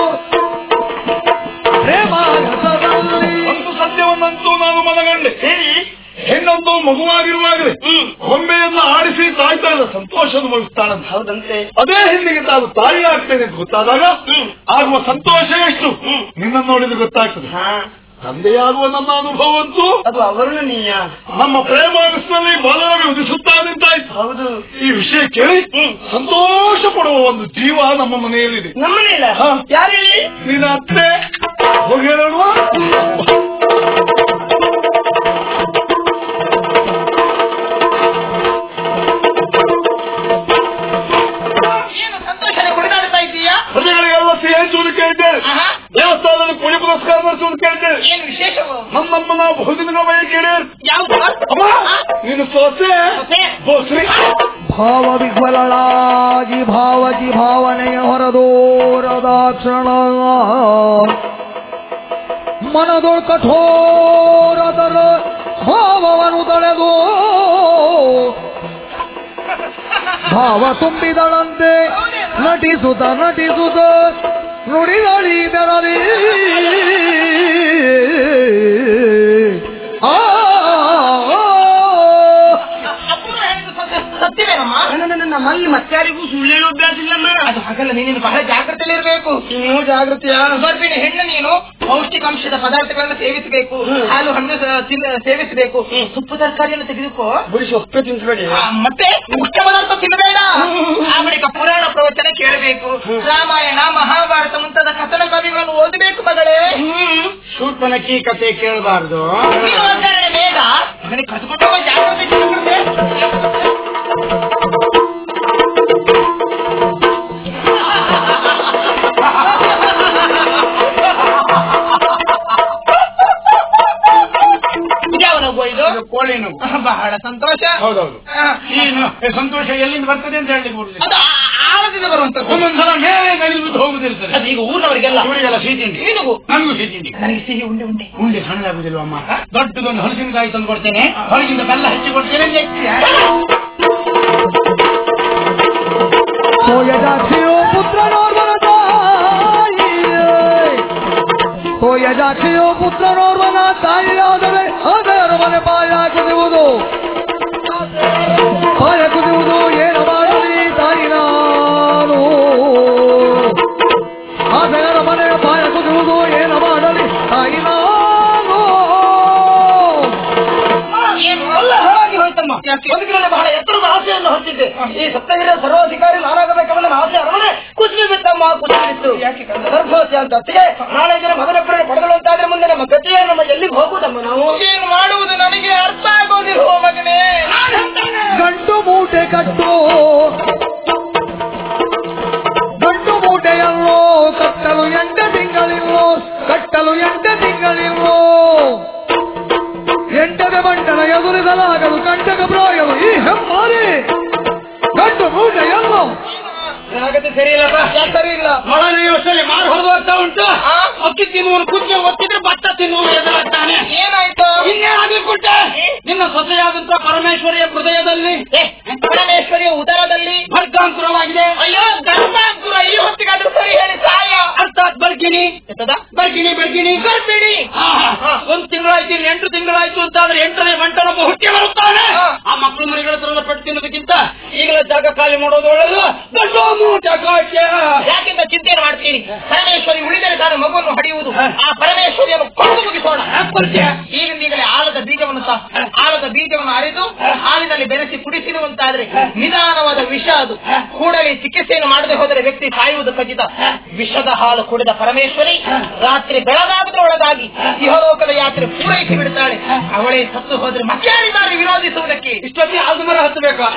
ಪ್ರೇಮ ರಸದಲ್ಲಿ ಒಂದು ಸತ್ಯವನ್ನಂತೂ ನಾನು ಮನಗಂಡೆ ಹೇಳಿ ಹೆಣ್ಣೊಂದು ಮಗುವಾಗಿರುವಾಗಲೇ ಗೊಂಬೆಯನ್ನ ಆಡಿಸಿ ತಾಯ್ತಾಳ ಸಂತೋಷ ಅನುಭವಿಸ್ತಾಳಂತ ಹೌದಂತೆ ಅದೇ ಹೆಣ್ಣಿಗೆ ತಾನು ತಾಯಿ ಆಗ್ತೇನೆ ಅಂತ ಗೊತ್ತಾದಾಗ ಆಗುವ ಸಂತೋಷ ಎಷ್ಟು ನಿನ್ನ ನೋಡಿದ್ರೆ ಗೊತ್ತಾಗ್ತದೆ ಹಾ ತಂದೆಯಾಗುವ ನನ್ನ ಅನುಭವವಂತೂ ಅದು ಅವರ್ಣನೀಯ ನಮ್ಮ ಪ್ರೇಮಾಗಸ್ನಲ್ಲಿ ಬಾಲರವಿ ಉದಿಸುತ್ತಾದಂತಾಯ್ತು ಹೌದು ಈ ವಿಷಯ ಕೇಳಿ ಸಂತೋಷ ಪಡುವ ಒಂದು ಜೀವ ನಮ್ಮ ಮನೆಯಲ್ಲಿದೆ ನಮ್ಮನೆಯಲ್ಲ ಹಾ. ಯಾರು ಹೇಳಿ ನಿನ್ನ ಅತ್ತೆ ಹೋಗಿ ಹೇಳೋಣ ಏನು ಸಂತೋಷನೇ ಕುಣಿದಾಡ್ತಾ ಇದ್ದೀಯಾ ಪ್ರಜೆಗಳಿಗೆಲ್ಲ ಸಿಹಿ ಹಂಚುವುದು ಕೇಳಿದ್ದೇವೆ ಆಹಾ. ದೇವಸ್ಥಾನದಲ್ಲಿ ಪೂಜೆ ಪುರಸ್ಕಾರ ನಡೆಸುವುದು ಕೇಳಿದ್ದೇವೆ ಏನು ವಿಶೇಷವು ನಮ್ಮಮ್ಮನ ಬಹುದಿನದ ಬಳಿ ಕೇಳಿ ಯಾವುದು ಅಮ್ಮ ನೀನು ಸೋಸೆ ಸೊಸೆ? ಬೋಸ್ರಿ ಭಾವ ವಿಹ್ವಲಳಾಗಿ ಭಾವಜಿ ಭಾವನೆಯ ಹೊರದೋರದಾಕ್ಷಣ ಮನದೊಳ್ ಕಠೋರದರ ಭಾವವನ್ನು ತಳೆದು ಭಾವ ತುಂಬಿದಳಂತೆ ನಟಿಸುತ್ತ ನಟಿಸುತ್ತ ನುಡಿದಳಿ ಬೆರಲಿ ಆ ಅಪೂರ್ವ ಹೇಳಿದ್ದು ಸತ್ಯ- ಸತ್ಯವೇನಮ್ಮ ನಮ್ಮಲ್ಲಿ ಮತ್ತಾರಿಗೂ ಸುಳ್ಳು ಹೇಳುವ ಅಭ್ಯಾಸ ಇಲ್ಲಮ್ಮ ಅದು ಹಾಗಲ್ಲ ನೀನು ಬಹಳ ಜಾಗ್ರತೆಯಲ್ಲಿ ಇರಬೇಕು ಇನ್ನೂ ಜಾಗೃತಿಯ ಗರ್ಭಿಣಿ ಹೆಣ್ಣು ನೀನು ಪೌಷ್ಟಿಕಾಂಶದ ಪದಾರ್ಥಗಳನ್ನು ಸೇವಿಸಬೇಕು ಹಾಲು ಹಣ್ಣು ಸ- ತಿನ್ನ- ಸೇವಿಸಬೇಕು ಸೊಪ್ಪು ತರಕಾರಿಯನ್ನು ತೆಗೆದುಕೋ ಬರೀ ಸೊಪ್ಪೆ ತಿನ್ಸ್ಬೇಡಿ ಆ, ಮತ್ತೆ ಮುಖ್ಯ ಪದಾರ್ಥ ತಿನ್ನಬೇಡ ಆ ಬಳಿಕ ಪುರಾಣ ಪ್ರವಚನ ಕೇಳಬೇಕು ರಾಮಾಯಣ ಮಹಾಭಾರತ ಮುಂತಾದ ಕಥನ ಕವಿಗಳನ್ನು ಓದಬೇಕು ಮಗಳೇ ಶೂರ್ಪನಕ್ಕಿ ಕತೆ ಕೇಳಬಾರ್ದು ನೀನು ಒಗ್ಗರಣೆ ಬೇಡ ನನಗೆ ಕಟ್ಕೊಂಡು ಹೋಗೋ ಜಾಗ್ರತೆ ತಿಳ್ಕೊಂಡೆ. ಯಾವ ನಗು ಇದು ಕೋಳಿನು ಬಹಳ ಸಂತೋಷ ಹೌದೌದು ಆ, ಏನು ಸಂತೋಷ ಎಲ್ಲಿಂದ ಬರ್ತದೆ ಅಂತ ಹೇಳಿ ಕೊಡ್ಲಿ ಅದು ಆ- ಆಳದಿಂದ ಬರುವಂತದ್ದು ಒಂದೊಂದ್ಸಲ ಮೇಲೆ ನಲಿದು ಹೋಗುದಿರ್ತದೆ ಅದು ಈಗ ಊರಿನವರಿಗೆಲ್ಲ ಇವರಿಗೆಲ್ಲ ಸಿಹಿ ತಿಂಡಿ ನಿನಗೂ ನನಗೂ ಸಿಹಿ ತಿಂಡಿ ನನಗೆ ಸಿಹಿ ಉಂಡೆ ಉಂಡೆ ಉಂಡೆ ಸಣ್ಣದಾಗುದಿಲ್ವಮ್ಮ ದೊಡ್ಡದೊಂದು ಹಲಸಿನಕಾಯಿ ತಂದು ಕೊಡ್ತೇನೆ ಹೊರಗಿಂದ ಬೆಲ್ಲ ಹಚ್ಚಿ ಕೊಡ್ತೇನೆ ನೆಚ್ಚಿ. ಸೋಯಜಾಕ್ಷಿಯೋ ಪುತ್ರನೋರ್ವನದ ಯಜಾಕ್ಷಿಯೋ ಪುತ್ರನೋರ್ವನ ತಾಯಿಯಾದರೆ ಅದರ ಮನೆ ಪಾಯ ಕುದಿಯುವುದು ಪಾಯ ಕುದಿಯುವುದು ಏನು ಮಾಡಲಿ ತಾಯಿ ನಾನು ಆದರ ಮನೆ ಪಾಯ ಕುದಿಯುವುದು ಏನು ಮಾಡಲಿ ತಾಯಿ ನಾನು ಎಲ್ಲ ಹಾಳಾಗಿ ಹೋಯ್ತಮ್ಮ ಬದುಕಿನಲ್ಲಿ ಬಹಳ ಎತ್ತರದ ಆಸೆಯನ್ನು ಹೊತ್ತಿದ್ದೆ ಈ ಸಪ್ತಗಿರಿಯ ಸರ್ವಾಧಿಕಾರಿ ನಾನಾಗಬೇಕೆಂಬ ನನ್ನ ಆಸೆ ಅರಮನೆ ಕುಸಿದು ಬಿತ್ತಮ್ಮ ಕುಸಿದು ಬಿತ್ತು ಗರ್ಭವತಿ ಅಂತ ಅತ್ತಿಗೆ ನಾಳೆ ದಿನ ಮಗನೊಬ್ಬರನ್ನು ಪಡೆದಳು ಅಂತಾದ್ರೆ ಮುಂದೆ ನಮ್ಮ ಗತಿಯೇ ನಮ್ಮ ಎಲ್ಲಿಗೆ ಹೋಗುದಮ್ಮ ನಾವು ಏನು ಮಾಡುವುದು ನನಗೆ ಅರ್ಥ ಆಗೋದಿಲ್ವೋ ಮಗನೇ ಗಂಟು ಮೂಟೆ ಕಟ್ಟು ಗಂಟು ಮೂಟೆಯಲ್ಲೋ ಕಟ್ಟಲು ಎಂಟ ತಿಂಗಳಿಲ್ಲೋ ಕಟ್ಟಲು ಎಂಟ ತಿಂಗಳಿಲ್ಲೋ ಎಂಟದ ಬಂಟನ ಎದುರಿಸಲಾಗಲು ಕಂಟಕ ಪ್ರಾಯವು ಈ ಹೆಮ್ಮಾರಿ ಗಂಟು ಮೂಟೆಯಲ್ಲೋ ಆಗತ್ತೆ ಸರಿ ಇಲ್ಲಪ್ಪ ಸರಿ ಇಲ್ಲ ಮಳೆ ವರ್ಷದಲ್ಲಿ ಮಾರು ಹೊರದು ಹೋಗ್ತಾ ಉಂಟು ಆ? ಅಕ್ಕಿ ತಿನ್ನುವನು ಕುಚ್ಚೆ ಒತ್ತಿದ್ರೆ ಭತ್ತ ತಿನ್ನುವನು ಎದುರಾಗ್ತಾನೆ ಏನಾಯ್ತು ಇನ್ನೇನಾಗಿರ್ಕೊಟ್ಟೆ ನಿನ್ನ ಸೊಸೆಯಾದಂತ ಪರಮೇಶ್ವರಿಯ ಹೃದಯದಲ್ಲಿ ಏ, ಪರಮೇಶ್ವರಿಯ ಉದರದಲ್ಲಿ ಭರ್ಗಾಂಕುರವಾಗಿದೆ ಅಯ್ಯೋ ಧರ್ಮಾಂಕುರ ಈ ಹೊತ್ತಿಗಾದ್ರೂ ಸರಿ ಹೇಳಿ ಸಾಯ ಅರ್ಥಾತ್ ಬರ್ಗಿಣಿ ಬರ್ಗಿಣಿ ಬರ್ಗಿಣಿ ಗರ್ಭಿಣಿ ಹಾ, ಹಾ. ಒಂದ್ ತಿಂಗಳಾಯ್ತು ಇನ್ನು ಎಂಟು ತಿಂಗಳಾಯ್ತು ಅಂತ ಆದ್ರೆ ಎಂಟನೇ ಬಂಟನೊಬ್ಬ ಹುಟ್ಟಿ ಬರುತ್ತಾನೆ ಹಾ. ಆ ಮಕ್ಕಳು ಮರಿಗಳ ತರದ ಪಟ್ಟು ತಿನ್ನೋದಕ್ಕಿಂತ ಈಗಲೇ ಜಾಗ ಖಾಲಿ ಮಾಡೋದು ಒಳ್ಳೆದು ದೊಡ್ಡ ಮೂಟ ಕಾಟ್ಯ. ಯಾಕೆಂತ ಚಿಂತೆಯನ್ನು ಮಾಡ್ತೀನಿ ಪರಮೇಶ್ವರಿ ಉಳಿದರೆ ತಾನು ಮಗುವನ್ನು ಹಡಿಯುವುದು ಹ. ಆ ಪರಮೇಶ್ವರಿಯನ್ನು ಕೊಂದು ಮುಗಿಸೋಣ ಯಾಕ್ ಬರ್ತೀಯ? ಈಗಿಂದೀಗಲೇ ಆಲದ ಬೀಜವನ್ನು ಸಹ ಆಲದ ಬೀಜವನ್ನು ಅರಿದು ಹಾಲಿನಲ್ಲಿ ಬೆರೆಸಿ ಕುಡಿಸಿರುವಂತಾದ್ರೆ ನಿಧಾನವಾದ ವಿಷ ಅದು ಕೂಡಲೇ ಚಿಕಿತ್ಸೆಯನ್ನು ಮಾಡದೆ ಹೋದರೆ ವ್ಯಕ್ತಿ ಸಾಯುವುದು ಖಚಿತ ವಿಷದ ಹಾಲು ಕುಡಿದ ಪರಮೇಶ್ವರಿ ರಾತ್ರಿ ಬೆಳಗಾಗದ್ರೊಳಗಾಗಿ ಇಹಲೋಕದ ಯಾತ್ರೆ ಪೂರೈಸಿ ಬಿಡುತ್ತಾಳೆ ಅವಳೇ ಸತ್ತು ಹೋದ್ರೆ ಮತ್ತಾರಿದ್ದಾರೆ ವಿರೋಧಿಸುವುದಕ್ಕೆ ಇಷ್ಟೊತ್ತಿ ಆಲ್ದ ಮರ ಹತ್ತಬೇಕಾ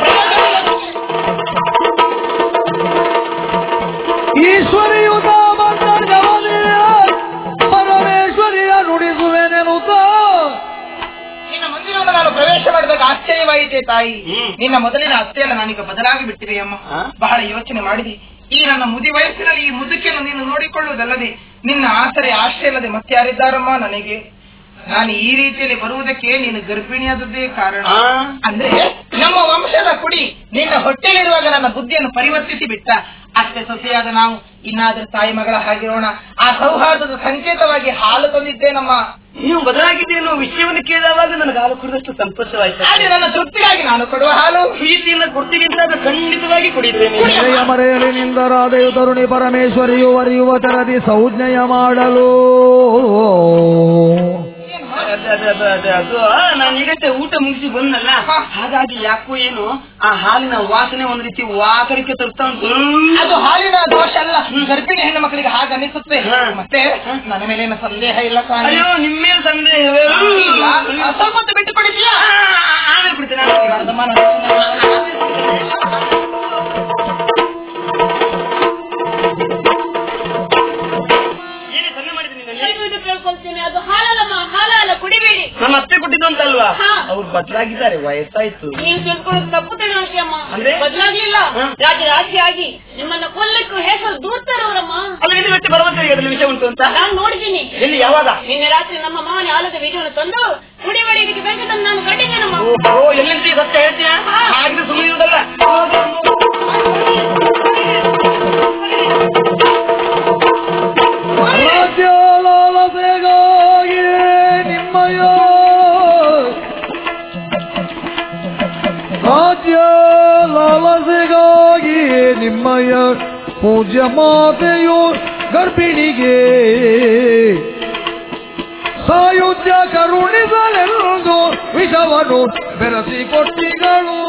ಈಶ್ವರಿಯು ತಾಮಂತರ್ಗವನಿಯ ಪರಮೇಶ್ವರಿಯ ನುಡಿಸುವೆನೆನುತ್ತ ನಿನ್ನ ಮಂದಿರವನ್ನು ನಾನು ಪ್ರವೇಶ ಮಾಡಿದಾಗ ಆಶ್ಚರ್ಯವಾಯಿತೆ ತಾಯಿ ಹ್ಮ್. ನಿನ್ನ ಮೊದಲಿನ ಅತ್ತೆಯಲ್ಲ ನಾನೀಗ ಬದಲಾಗಿ ಬಿಟ್ಟಿದೆ ಅಮ್ಮ ಆ? ಬಹಳ ಯೋಚನೆ ಮಾಡಿದಿ ಈ ನನ್ನ ಮುದಿ ವಯಸ್ಸಿನಲ್ಲಿ ಈ ಮುದುಕಿಯನ್ನು ನೀನು ನೋಡಿಕೊಳ್ಳುವುದಲ್ಲದೆ ನಿನ್ನ ಆಸರೆ ಆಶ್ರಯ ಇಲ್ಲದೆ ಮತ್ತೆ ಯಾರಿದ್ದಾರಮ್ಮ ನನಗೆ ನಾನು ಈ ರೀತಿಯಲ್ಲಿ ಬರುವುದಕ್ಕೆ ನೀನು ಗರ್ಭಿಣಿಯಾದದ್ದೇ ಕಾರಣ ಆ? ಅಂದ್ರೆ ನಮ್ಮ ವಂಶದ ಕುಡಿ ನಿನ್ನ ಹೊಟ್ಟೆಲಿರುವಾಗ ನನ್ನ ಬುದ್ಧಿಯನ್ನು ಪರಿವರ್ತಿಸಿ ಬಿಟ್ಟ ಅತ್ತೆ ಸೊಸೆಯಾದ ನಾವು ಇನ್ನಾದ್ರೂ ತಾಯಿ ಮಗಳ ಹಾಗಿರೋಣ ಆ ಸೌಹಾರ್ದದ ಸಂಕೇತವಾಗಿ ಹಾಲು ತಂದಿದ್ದೇನಮ್ಮ ನೀವು ಬದಲಾಗಿದ್ದೀರಿ ಅನ್ನೋ ವಿಷಯವನ್ನು ಕೇಳಿದಾಗ ನನಗೆ ಹಾಲು ಕುಡಿದಷ್ಟು ಸಂತೋಷವಾಯ್ತು ಆದ್ರೆ ನನ್ನ ತೃಪ್ತಿಗಾಗಿ ನಾನು ಕೊಡುವ ಹಾಲು ಪ್ರೀತಿಯಿಂದ ಕೊಡ್ತೀನಿ ಅಂತ ಅದು ಖಂಡಿತವಾಗಿ ಕುಡಿದ್ದೇನೆ ವಿಜಯ ಮರೆಯಲಿ ನಿಂದರಾದೆಯು ತರುಣಿ ಪರಮೇಶ್ವರಿಯು ವರಿಯುವ ತರದಿ ಸಂಜ್ಞೆಯ ಮಾಡಲು ಅದು ಅದು ಅದು ಅದು ಅದು ನಾನು ಈಗಷ್ಟೇ ಊಟ ಮುಗಿಸಿ ಬಂದಲ್ಲ ಹಾಗಾಗಿ ಯಾಕೋ ಏನು ಆ ಹಾಲಿನ ವಾಸನೆ ಒಂದ್ ರೀತಿ ವಾಕರಿಕೆ ತರ್ತಾ ಉಂಟು ಅದು ಹಾಲಿನ ದೋಷ ಅಲ್ಲ ಗರ್ಭಿಣಿ ಹೆಣ್ಣು ಮಕ್ಕಳಿಗೆ ಹಾಗೆ ಅನಿಸುತ್ತೆ ಹಾ. ಮತ್ತೆ ನನ್ನ ಮೇಲೇನು ಸಂದೇಹ ಇಲ್ಲ ಸ್ವಾಮಿ ಅಯ್ಯೋ ನಿಮ್ಮೇ ಸಂದೇಹವೇ ಇಲ್ಲ. ಆ, ಸ್ವಲ್ಪ ಹೊತ್ತು ಬಿಟ್ಟು ಕೊಡಿಸಿಯಾ ಆ, ಆ, ಆಮೇಲೆ ಕುಡಿತೇನೆ ಆಮೇಲೆ ಅರ್ಧಮ್ಮ ನನ್ನ- ಏನೇ ಸನ್ನೆ ಮಾಡಿದ್ದೀನಿ ನೀನು? ದಯವಿಟ್ಟು ಕೇಳ್ಕೊಳ್ತೀನಿ ಅದು ಹಾಲಲ್ಲಮ್ಮ ಹಾಲಲ್ಲ ಕುಡಿಬೇಡಿ ನಮ್ಮ ಅತ್ತೆ ಕೊಟ್ಟಿದ್ದು ಅಂತಲ್ವಾ ಹಾ. ಅವ್ರು ಬದಲಾಗಿದ್ದಾರೆ ವಯಸ್ಸಾಯ್ತು ನೀವು ತಿಳ್ಕೊಳ್ಳೋದು ತಪ್ಪು ತಿಳುವಳಿಕೆ ಅಮ್ಮ ಅಂದ್ರೆ? ಬದಲಾಗ್ಲಿಲ್ಲ ಹ. ರಾಜ ರಾಜಿಯಾಗಿ ನಿಮ್ಮನ್ನ ಕೊಲ್ಲಕ್ಕೂ ಹೆಸರು ದೂರ್ತಾರವರಮ್ಮ ಅಲ್ಲ ಇದು ಮತ್ತೆ ಬರುವಂತ ಅದ್ರಲ್ಲಿ ವಿಷಯ ಉಂಟು ಅಂತ ನಾನು ನೋಡಿದ್ದೀನಿ ಎಲ್ಲಿ ಯಾವಾಗ ನಿನ್ನೆ ರಾತ್ರಿ ನಮ್ಮ ಮಾವನ ಆಲದ ಬೀಜವನ್ನು ತಂದು ಕುಡಿಬೇಡಿ ಇದಕ್ಕೆ ಬೇಕಂತ ನಾನು ಕಂಡಿದ್ದೇನಮ್ಮ ಓ ಎಲ್ಲಿಂದ ಸತ್ಯ ಹೇಳ್ತೀಯ ಹಾಗಿದ್ರೆ ಸುಮ್ಮನೆ ಇರುವುದಲ್ಲ ರಾಜ್ಯ ಲಾಲಸೆಗಾಗಿ ನಿಮ್ಮಯ ರಾಜ್ಯ ಲಾಲಸೆಗಾಗಿ ನಿಮ್ಮಯ ಪೂಜ್ಯ ಮಾತೆಯು ಗರ್ಭಿಣಿಗೆ ಸಾಯುಜ್ಯ ಕರುಣಿಸಲೆಂದು ವಿಷವನ್ನು ಬೆರೆಸಿ ಕೊಟ್ಟಿಗಳು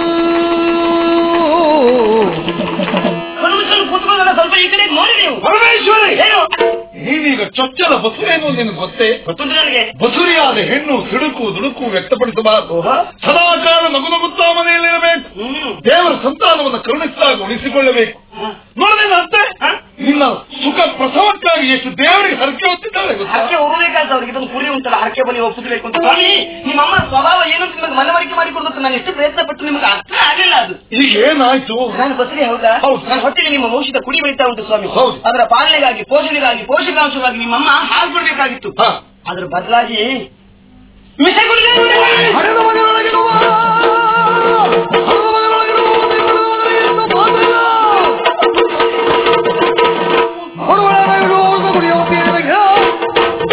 ಮನುಷ್ಯನು ಕೂತ್ಕೊಳ್ಳೋದಲ್ಲ ಸ್ವಲ್ಪ ಈ ಕಡೆ ನೋಡಿ ನೀವು ಪರಮೇಶ್ವರಿ ಏನು ನೀವೀಗ ಚೊಚ್ಚಲ ಬಸುರೇನು ನಿನಗೆ ಗೊತ್ತೇ ಗೊತ್ತುಂಟು ನನಗೆ ಬಸುರಿಯಾದ ಹೆಣ್ಣು ಸಿಡುಕು ದುಡುಕು ವ್ಯಕ್ತಪಡಿಸಬಾರದು ಓಹೋ. ಸದಾಕಾಲ ನಗು ನಗುತ್ತಾ ಮನೆಯಲ್ಲಿರಬೇಕು ಹ್ಮ್ ದೇವರ ಸಂತಾನವನ್ನು ಕರುಣಿಸಿದಾಗ ಉಳಿಸಿಕೊಳ್ಳಬೇಕು ನೋಡದೇನ ಅತ್ತೆ ಹ? ನಿನ್ನ ಸುಖ ಪ್ರಸವಕ್ಕಾಗಿ ಎಷ್ಟು ದೇವರಿಗೆ ಹರಕೆ ಹೊತ್ತಿದ್ದಾಳೆ ಗೊತ್ತಾ? ಹರಕೆ ಉರಬೇಕಾದ ಅವ್ರಿಗೆ ಇದೊಂದು ಕುರಿ ಉಂಟಲ್ಲ ಹರಕೆ ಬಲಿ ಒಪ್ಪಿಸಬೇಕು ಅಂತ ಸ್ವಾಮಿ ನಿಮ್ಮ ಅಮ್ಮ ಸ್ವಭಾವ ಏನು ಅಂತ ನಿಮಗೆ ಮನವರಿಕೆ ಮಾಡಿ ಕೊಡೋದಕ್ಕೆ ನಾನು ಎಷ್ಟು ಪ್ರಯತ್ನ ಪಟ್ಟು ನಿಮಗೆ ಅರ್ಥ ಆಗಲಿಲ್ಲ ಅದು ಈಗ ಏನಾಯ್ತು ನಾನು ಬಸರಿ ಹೌದಾ ಹೌದು. ನನ್ನ ಹೊಟ್ಟೆಗೆ ನಿಮ್ಮ ಔಷಧ ಕುಡಿ ಬೆಳೀತಾ ಉಂಟು ಸ್ವಾಮಿ ಹೌದು. ಅದರ ಪಾಲನೆಗಾಗಿ ಪೋಷಣೆಗಾಗಿ ಪೋಷಕಾಂಶವಾಗಿ ನಿಮ್ಮಮ್ಮ ಹಾಲು ಕೊಡ್ಬೇಕಾಗಿತ್ತು ಹ. ಅದ್ರ ಬದಲಾಗಿ ವಿಷ ಕುಡಿದ ಹಣದ ಮನೆಯೊಳಗಿರುವ ಹಣದ ಮನೆಯೊಳಗಿರುವ ಒಂದೇ ಮನೆಯೊಳಗಿರುವ ಮಾತೆಯ. ಹೊರೊಳಗಿರುವ ಒಂದು ಕುಡಿಯುವ ತೀರಿನಗೆ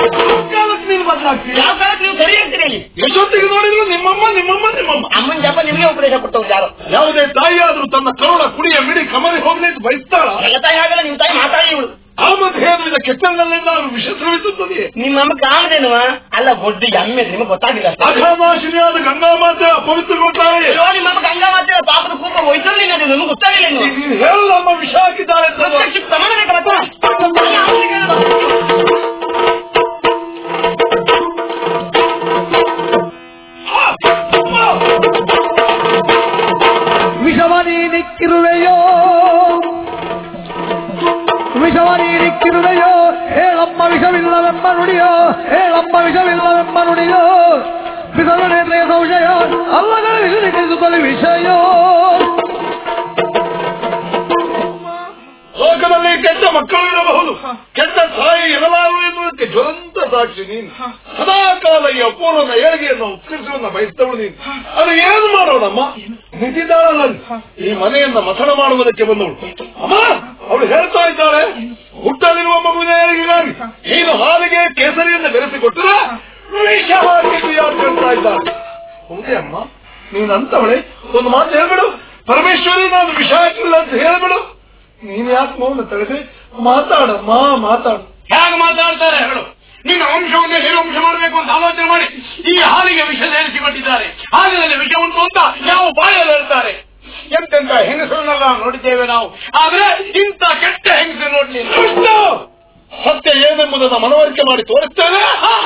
ಚೆನ್ನಾಗ್ತೀಯ ಯಾವ ಕಾಲಕ್ಕೆ ನೀವು ಸರಿ ಇರ್ತೀರಿ ಹೇಳಿ ಎಷ್ಟೊತ್ತಿಗೆ ನೋಡಿದ್ರು ನಿಮ್ಮಮ್ಮ ನಿಮ್ಮಮ್ಮ ನಿಮ್ಮಮ್ಮ ಅಮ್ಮನ ಜಪ ನಿಮಗೆ ಉಪದೇಶ ಕೊಟ್ಟವ್ರು ಯಾರು ಯಾವುದೇ ತಾಯಿಯಾದ್ರೂ ತನ್ನ ಕರುಣ ಕುಡಿಯ ಮಿಡಿ ಕಮರಿ ಹೋಗ್ಲಿ ಅಂತ ಬಯಸ್ತಾಳ ಎಲ್ಲ ತಾಯಿ ಆಗಲ್ಲ ನಿಮ್ಮ ತಾಯಿ ಮಾತಾಡಿ ಇವಳು ಆ ಮಧ್ಯೆ ಏನು ಇದ ಕೆಚ್ಚಲಿನಲ್ಲಿಂದ ಅವರು ವಿಷ ಸ್ರವಿಸುತ್ತದೆ ನಿಮ್ಮ ಅಮ್ಮ ಕಾಮದೇನುವ ಅಲ್ಲ ಬೊಡ್ಡಿಗೆ ಅಮ್ಮೆ ನಿಮಗೆ ಗೊತ್ತಾಗಿಲ್ಲ ಅಷ್ಟೇ. ಅಘಾಮಾಶಿನಿಯಾದ ಗಂಗಾ ಮಾತೆ ಅಪವಿತ್ರಗೊಳ್ತಾಳೆ ಅಯ್ಯೋ ನಿಮ್ಮಮ್ಮ ಗಂಗಾ ಮಾತೆ ಪಾಪದ ಕೂಪ ಹೋಯ್ತಲ್ಲ ನೀವು ನಿಮಗೆ ಗೊತ್ತಾಗಿಲ್ಲ ಇನ್ನು ನೀನು ಹೇಳು ನಮ್ಮ ವಿಷ ಹಾಕಿದ್ದಾಳೆ ಅಂತ ಪ್ರತ್ಯಕ್ಷ ಪ್ರಮಾಣ ಬೇಕಲ್ಲ ವಿಷವ ನೀನಿಕ್ಕಿರುವೆಯೋ ವಿಷವ ನೀನಿಕ್ಕಿರುವೆಯೋ ಹೇಳಮ್ಮ ವಿಷವಿಲ್ಲವೆಂಬ ನುಡಿಯೋ ಹೇಳಮ್ಮ ವಿಷವಿಲ್ಲವೆಂಬ ನುಡಿಯೋ ಬಿಸಲು ನೇತ್ರೆಯ ಸಂಶಯ ಅಲ್ಲಗಳ ವಿಷಯಿಸುತ್ತಲೇ ವಿಷಯೋ ಲೋಕದಲ್ಲಿ ಕೆಟ್ಟ ಮಕ್ಕಳು ಇರಬಹುದು ಕೆಟ್ಟ ತಾಯಿ ಇರಲಾರು ಎನ್ನುವುದಕ್ಕೆ ಜ್ವಲಂತ ಸಾಕ್ಷಿ ನೀನು ಸದಾ ಕಾಲ ಈ ಅಪೂರ್ವನ ಏಳಿಗೆಯನ್ನು ಉತ್ಕರಿಸುವನ್ನ ಬಯಸ್ತವಳು ನೀನು ಅದು ಏನು ಮಾಡೋಣಮ್ಮ ನಿಂತಿದ್ದಾಳಲ್ಲ ಅಲ್ಲಿ. ಈ ಮನೆಯನ್ನ ಮಥನ ಮಾಡುವುದಕ್ಕೆ ಬಂದವಳು ಅಮ್ಮ ಅವಳು ಹೇಳ್ತಾ ಇದ್ದಾಳೆ ಹುಟ್ಟಲಿರುವ ಮಗುವಿನ ಏಳಿಗೆಗಾಗಿ ನೀನು ಹಾಲಿಗೆ ಕೇಸರಿಯನ್ನು ಬೆರೆಸಿಕೊಟ್ಟರೆ ವಿಷ ಹಾಕಿದ್ದು ಯಾರು ಹೇಳ್ತಾ ಇದ್ದಾಳೆ ಹೌದೇ ಅಮ್ಮ ನೀನು ಅಂತವಳೆ ಒಂದು ಮಾತು ಹೇಳ್ಬಿಡು ಪರಮೇಶ್ವರಿ ನಾನು ವಿಷ ಹಾಕಿಲ್ಲ ಅಂತ ಹೇಳ್ಬಿಡು ನೀನ್ ಯಾಕೆ ಮೌನ ತಡೆದೆ ಮಾತಾಡಮ್ಮ ಮಾತಾಡು ಹೇಗೆ ಮಾತಾಡ್ತಾರೆ ಹೇಳು ನಿನ್ನ ವಂಶವನ್ನೇ ನಿರ್ವಂಶ ಮಾಡಬೇಕು ಅಂತ ಆಲೋಚನೆ ಮಾಡಿ ಈ ಹಾಲಿಗೆ ವಿಷ ಸೇರಿಸಿಕೊಂಡಿದ್ದಾರೆ ಹಾಲಿನಲ್ಲಿ ವಿಷ ಉಂಟು ಅಂತ ಯಾವ ಬಾಯಲ್ಲಿ ಹೇಳ್ತಾರೆ ಎಂತೆಂತ ಹೆಂಗಸರನ್ನೆಲ್ಲ ನೋಡಿದ್ದೇವೆ ನಾವು ಆದ್ರೆ ಇಂಥ ಕೆಟ್ಟ ಹೆಂಗಸ ನೋಡ್ಲಿಲ್ಲ ಕೃಷ್ಣ ಸತ್ಯ ಏನೆಂಬುದನ್ನು ಮನವರಿಕೆ ಮಾಡಿ ತೋರಿಸ್ತೇನೆ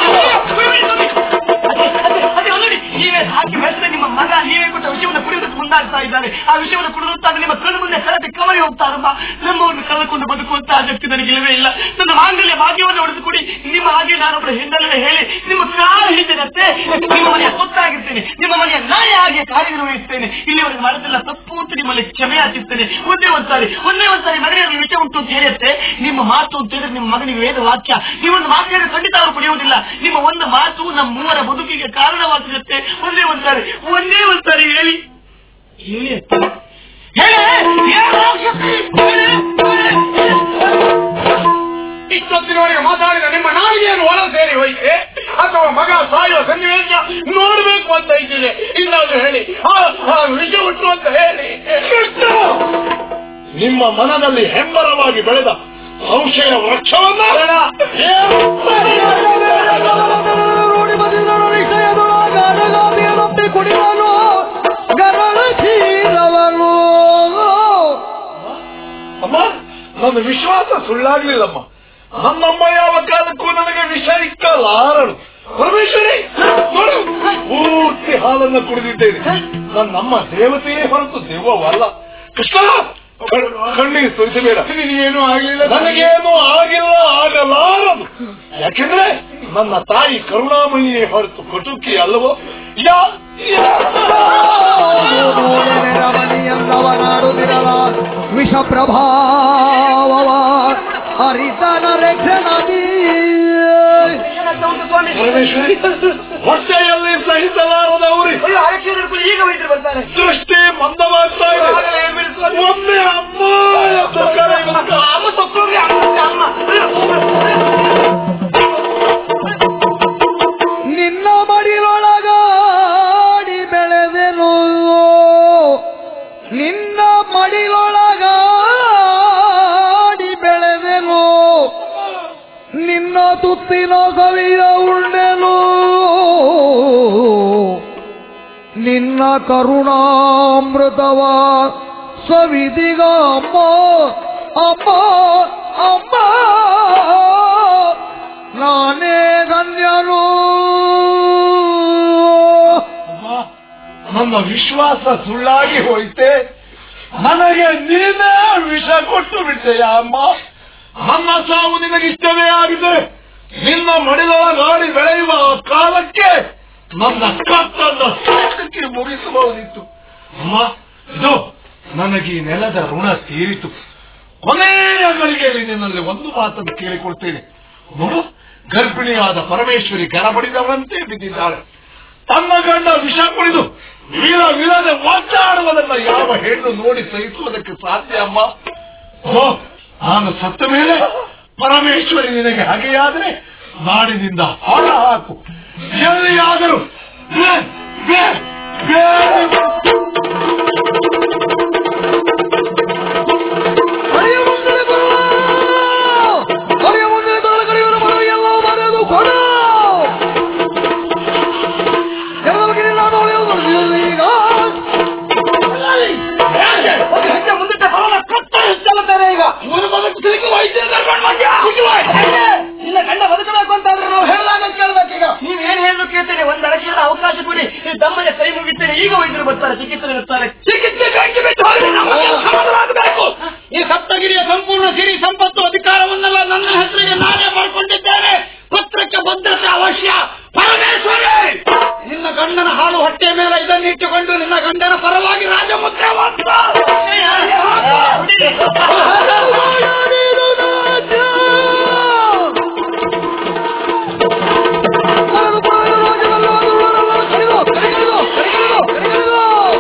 ಅದೇ ನೋಡಿ ನೀವೇ ಹಾಕಿ ಬೆಳೆಸಿದ ನಿಮ್ಮ ಮಗ ನೀವೇ ಕೊಟ್ಟ ವಿಷಯವನ್ನು ಕುಡಿಯೋದಕ್ಕೆ ಮುಂದಾಗ್ತಾ ಇದ್ದಾರೆ ಆ ವಿಷಯವನ್ನು ಕುಡಿದುತ್ತಾಗ ನಿಮ್ಮ ಕಣ್ಣು ಮುಂದೆ ಕಳತೆ ಕವರಿ ಹೋಗ್ತಾರಮ್ಮ ನಮ್ಮವನ್ನು ಕಳೆದುಕೊಂಡು ಬದುಕುವಂತಹ ಶಕ್ತಿ ನನಗಿಲ್ಲವೇ ಇಲ್ಲ ನನ್ನ ಮಾಂಗಲ್ಯ ಭಾಗ್ಯವನ್ನು ಹೊಡೆದುಕೊಡಿ ನಿಮ್ಮ ಹಾಗೆ ನಾನೊಬ್ಬರ ಹೆಣ್ಣಲ್ಲೇ ಹೇಳಿ ನಿಮ್ಮ ಕಾಲ ಹಿಡಿದಿರತ್ತೆ ನಿಮ್ಮ ಮನೆಯ ಸೊತ್ತಾಗಿರ್ತೇನೆ ನಿಮ್ಮ ಮನೆಯ ನಾಯ ಹಾಗೆ ಕಾರ್ಯನಿರ್ವಹಿಸ್ತೇನೆ ಇಲ್ಲಿವರೆಗೆ ಮಾಡಿದ್ದೆಲ್ಲ ತಪ್ಪು ಅಂತ ನಿಮ್ಮಲ್ಲಿ ಕ್ಷಮೆ ಯಾಚಿಸ್ತೇನೆ ಒಂದೇ ಒಂದ್ಸಾರಿ ಒಂದೇ ಒಂದ್ಸಾರಿ ಮನೆಯಲ್ಲಿ ವಿಷಯ ಉಂಟು ಅಂತ ಹೇಳುತ್ತೆ ನಿಮ್ಮ ಮಾತು ಅಂತ ಹೇಳಿದ್ರೆ ನಿಮ್ಮ ಮಗನಿಗೆ ವೇದ ವಾಕ್ಯ ನೀವೊಂದು ಮಾತು ಹೇಳಿದ್ರೆ ಖಂಡಿತ ಅವರು ಪಡೆಯುವುದಿಲ್ಲ ನಿಮ್ಮ ಒಂದು ಮಾತು ನಮ್ಮ ಮೂವರ ಬದುಕಿಗೆ ಕಾರಣವಾಗಿರುತ್ತೆ ಒಂದೇ ಒಂದ್ಸಾರಿ ಒಂದೇ ಒಂದ್ಸಾರಿ ಹೇಳಿ ಹೇಳಿ ಅತ್ತೆ. ಹೇಳಿ ಹೇಳಿ, ಹೇಳಿ. ಇಷ್ಟೊತ್ತಿನವರೆಗೆ ಮಾತಾಡಿದ ನಿಮ್ಮ ನಾಲಿಗೆಯನ್ನು ಒಳ ಸೇರಿ ಹೋಯ್ತೆ ಅಥವಾ ಮಗ ಸಾಯುವ ಸನ್ನಿವೇಶ ನೋಡ್ಬೇಕು ಅಂತ ಇದ್ದೀನಿ ಇನ್ನಾದ್ರೂ ಹೇಳಿ ಆ, ಆ ವಿಷ ಉಂಟು ಅಂತ ಹೇಳಿ ಕೃಷ್ಣ ನಿಮ್ಮ ಮನದಲ್ಲಿ ಹೆಮ್ಮರವಾಗಿ ಬೆಳೆದ ಸಂಶಯ ವೃಕ್ಷವನ್ನ ರೂಢಿ ಬಂದಿದ್ದಳು ನಿಶ್ಚಯದೊಳಗಾಡಗಾದಿಯನೊಪ್ಪಿ ಕುಡಿಯಲು ಗರಳ ಕ್ಷೀರವನು ಅಮ್ಮ ನನ್ನ ವಿಶ್ವಾಸ ಸುಳ್ಳಾಗ್ಲಿಲ್ಲಮ್ಮ ನನ್ನಮ್ಮ ಯಾವ ಕಾಲಕ್ಕೂ ನನಗೆ ವಿಷ ಇಕ್ಕಲಾರಳು ಪರಮೇಶ್ವರಿ ನೋಡು ಪೂರ್ತಿ ಹಾಲನ್ನ ಕುಡಿದಿದ್ದೇನೆ ನನ್ನಮ್ಮ ದೇವತೆಯೇ ಹೊರತು ದೆವ್ವವಲ್ಲ ಕೃಷ್ಣ ಕಣ್- ಕಣ್ಣೀರು ಸುರಿಸಬೇಡ ಏನು ಆಗ್ಲಿಲ್ಲ ನನಗೇನು ಆಗಿಲ್ಲ ಆಗಲಾರದು ಯಾಕೆಂದ್ರೆ ನನ್ನ ತಾಯಿ ಕರುಣಾಮಯಿಯೇ ಹೊರತು ಕಟುಕಿ ಅಲ್ಲವೋ ಯಾ ರಮಣಿಯಲ್ಲವನಾಡುತ್ತಿರಲ ವಿಷ ಪ್ರಭಾವವ ಹರಿತನ ರಕ್ಷಣದಿ ಏನಾಗ್ತಾ ಉಂಟು ಸ್ವಾಮಿ ಪರಮೇಶ್ವರಿ ಹೊಟ್ಟೆಯಲ್ಲಿ ಸಹಿಸಲಾರದವರು ಅಯ್ಯೋ ಆರಕ್ಷೆ ಹಿಡ್ಕೊಂಡು ಈಗ ವೈದ್ಯರು ಬರ್ತಾರೆ ದೃಷ್ಟಿ ಮಂದವಾಗ್ತಾ ಇದೆ ಒಮ್ಮೆ ಅಮ್ಮ ಎಂದು ಕರೆಯುತ್ತ ಅಮ್ಮ ತಕ್ಕೋಗ್ರಿ ಅಮ್ಮ ಅಮ್ಮ ನಿನ್ನ ಮಡಿಲೊಳಗಾಡಿ ಬೆಳೆದೆನು ನಿನ್ನ ಮಡಿಲೊಳಗಾಡಿ ಬೆಳೆದೆನು ನಿನ್ನ ತುತ್ತಿನ ಸವಿಯ ಉಂಡೆನು ನಿನ್ನ ಕರುಣಾಮೃತವ ಸವಿದಿಗ ಅಮ್ಮ ಅಮ್ಮ ಅಮ್ಮ ನಾನೇ ಧನ್ಯನು ನನ್ನ ವಿಶ್ವಾಸ ಸುಳ್ಳಾಗಿ ಹೋಯ್ತೆ ನನಗೆ ನೀನೇ ವಿಷ ಕೊಟ್ಟು ಬಿಟ್ಟೆಯ ಅಮ್ಮ ನನ್ನ ಸಾವು ನಿನಗಿಷ್ಟವೇ ಆಗಿದೆ ನಿನ್ನ ಮಡಿಲೊಳಗಾಡಿ ಬೆಳೆಯುವ ಆ ಕಾಲಕ್ಕೆ ನನ್ನ ಕತ್ತನ್ನು ಸಾಕಕ್ಕೆ ಮುಗಿಸಬಹುದಿತ್ತು ಅಮ್ಮ ಇದು ನನಗೆ ಈ ನೆಲದ ಋಣ ತೀರಿತು ಕೊನೆಯ ಗಳಿಗೆಯಲ್ಲಿ ನಿನ್ನಲ್ಲಿ ಒಂದು ಮಾತನ್ನು ಕೇಳಿಕೊಳ್ತೇನೆ ನೋಡು ಗರ್ಭಿಣಿಯಾದ ಪರಮೇಶ್ವರಿ ಗರಬಡಿದವರಂತೆ ಬಿದ್ದಿದ್ದಾಳೆ ತನ್ನ ಗಂಡ ವಿಷ ಕುಡಿದು ವೀರ ವೀರದೆ ಒದ್ದಾಡುವುದನ್ನ ಯಾವ ಹೆಣ್ಣು ನೋಡಿ ಸಹಿಸುವುದಕ್ಕೆ ಸಾಧ್ಯ ಅಮ್ಮ ಓ ನಾನು ಸತ್ತ ಮೇಲೆ ಪರಮೇಶ್ವರಿ ನಿನಗೆ ಹಾಗೆಯಾದ್ರೆ ನಾಡಿನಿಂದ ಹೊರ ಹಾಕು ಎಲ್ಲಿಯಾದರೂ ಬೇ, ಬೇ, ಬೇ- ಅಡಿಯ ಮುಂದೆ ಕೊಡು ಅಡಿಯ ಮುಂದೆ ತೋಳ ಕಡಿಯುವ ಮರವು ಎಲ್ಲವೂ ಬರೆದು ಕೊಡು ಎಲ್ಲರ ಬಗ್ಗೆ ನಾನು ಉಳಿಯುವುದು ಈಗ ಒಂದು ಹೆಜ್ಜೆ ಮುಂದಿಟ್ಟ ಬರೋಣ ಕತ್ತರಿಸಲ್ತಾರೆ ಈಗ ಇವನು ಬದುಕು ಸಿಲುಕಿ ವೈದ್ಯರು ಕರ್ಕೊಂಡು ಬಂದ್ಯ? ಅಯ್ಯೇ, ನಿನ್ನ ಗಂಡ ಬದುಕಬೇಕು ಅಂತಾದ್ರೆ ನಾವು ಹೇಳಲಾಗ ಕೇಳ್ಬೇಕೀಗ ನೀವ್ ಏನ್ ಹೇಳಲು ಕೇಳ್ತೇನೆ ಒಂದ್ ಅಡಕೆಲ್ಲ ಅವಕಾಶ ಕೊಡಿ ಈ ದಮ್ಮನೆ ಕೈ ಮುಗಿತೇನೆ ಈಗ ವೈದ್ಯರು ಬರ್ತಾರೆ ಚಿಕಿತ್ಸೆ ನೀಡುತ್ತಾರೆ ಚಿಕಿತ್ಸೆ ಕೈಗೆ ಬಿಟ್ಟು ಹೋಗಲಿ, ನಮಗೆ ಸಮಾಧಾನವಾಗಬೇಕು. ಈ ಸಪ್ತಗಿರಿಯ ಸಂಪೂರ್ಣ ಸಿರಿ ಸಂಪತ್ತು ಅಧಿಕಾರವನ್ನೆಲ್ಲ ನನ್ನ ಹೆಸರಿಗೆ ನಾನೇ ಮಾಡಿಕೊಂಡಿದ್ದೇನೆ ಪತ್ರಕ್ಕೆ ಭದ್ರತೆ ಅವಶ್ಯ ಪರಮೇಶ್ವರಿ ನಿನ್ನ ಗಂಡನ ಹಾಲು ಹೊಟ್ಟೆ ಮೇಲೆ ಇದನ್ನಿಟ್ಟುಕೊಂಡು ನಿನ್ನ ಗಂಡನ ಪರವಾಗಿ ರಾಜಮುದ್ರೆ ಮಾತ್ರ ಮರದು ಕೊಡುವ ರಾಜ್ಯವೆಲ್ಲ ಅದರೊಳಗೆಲ್ಲ ಕಡಿದು ಕಡಿದು ಕಡಿದು ಕಡಿದು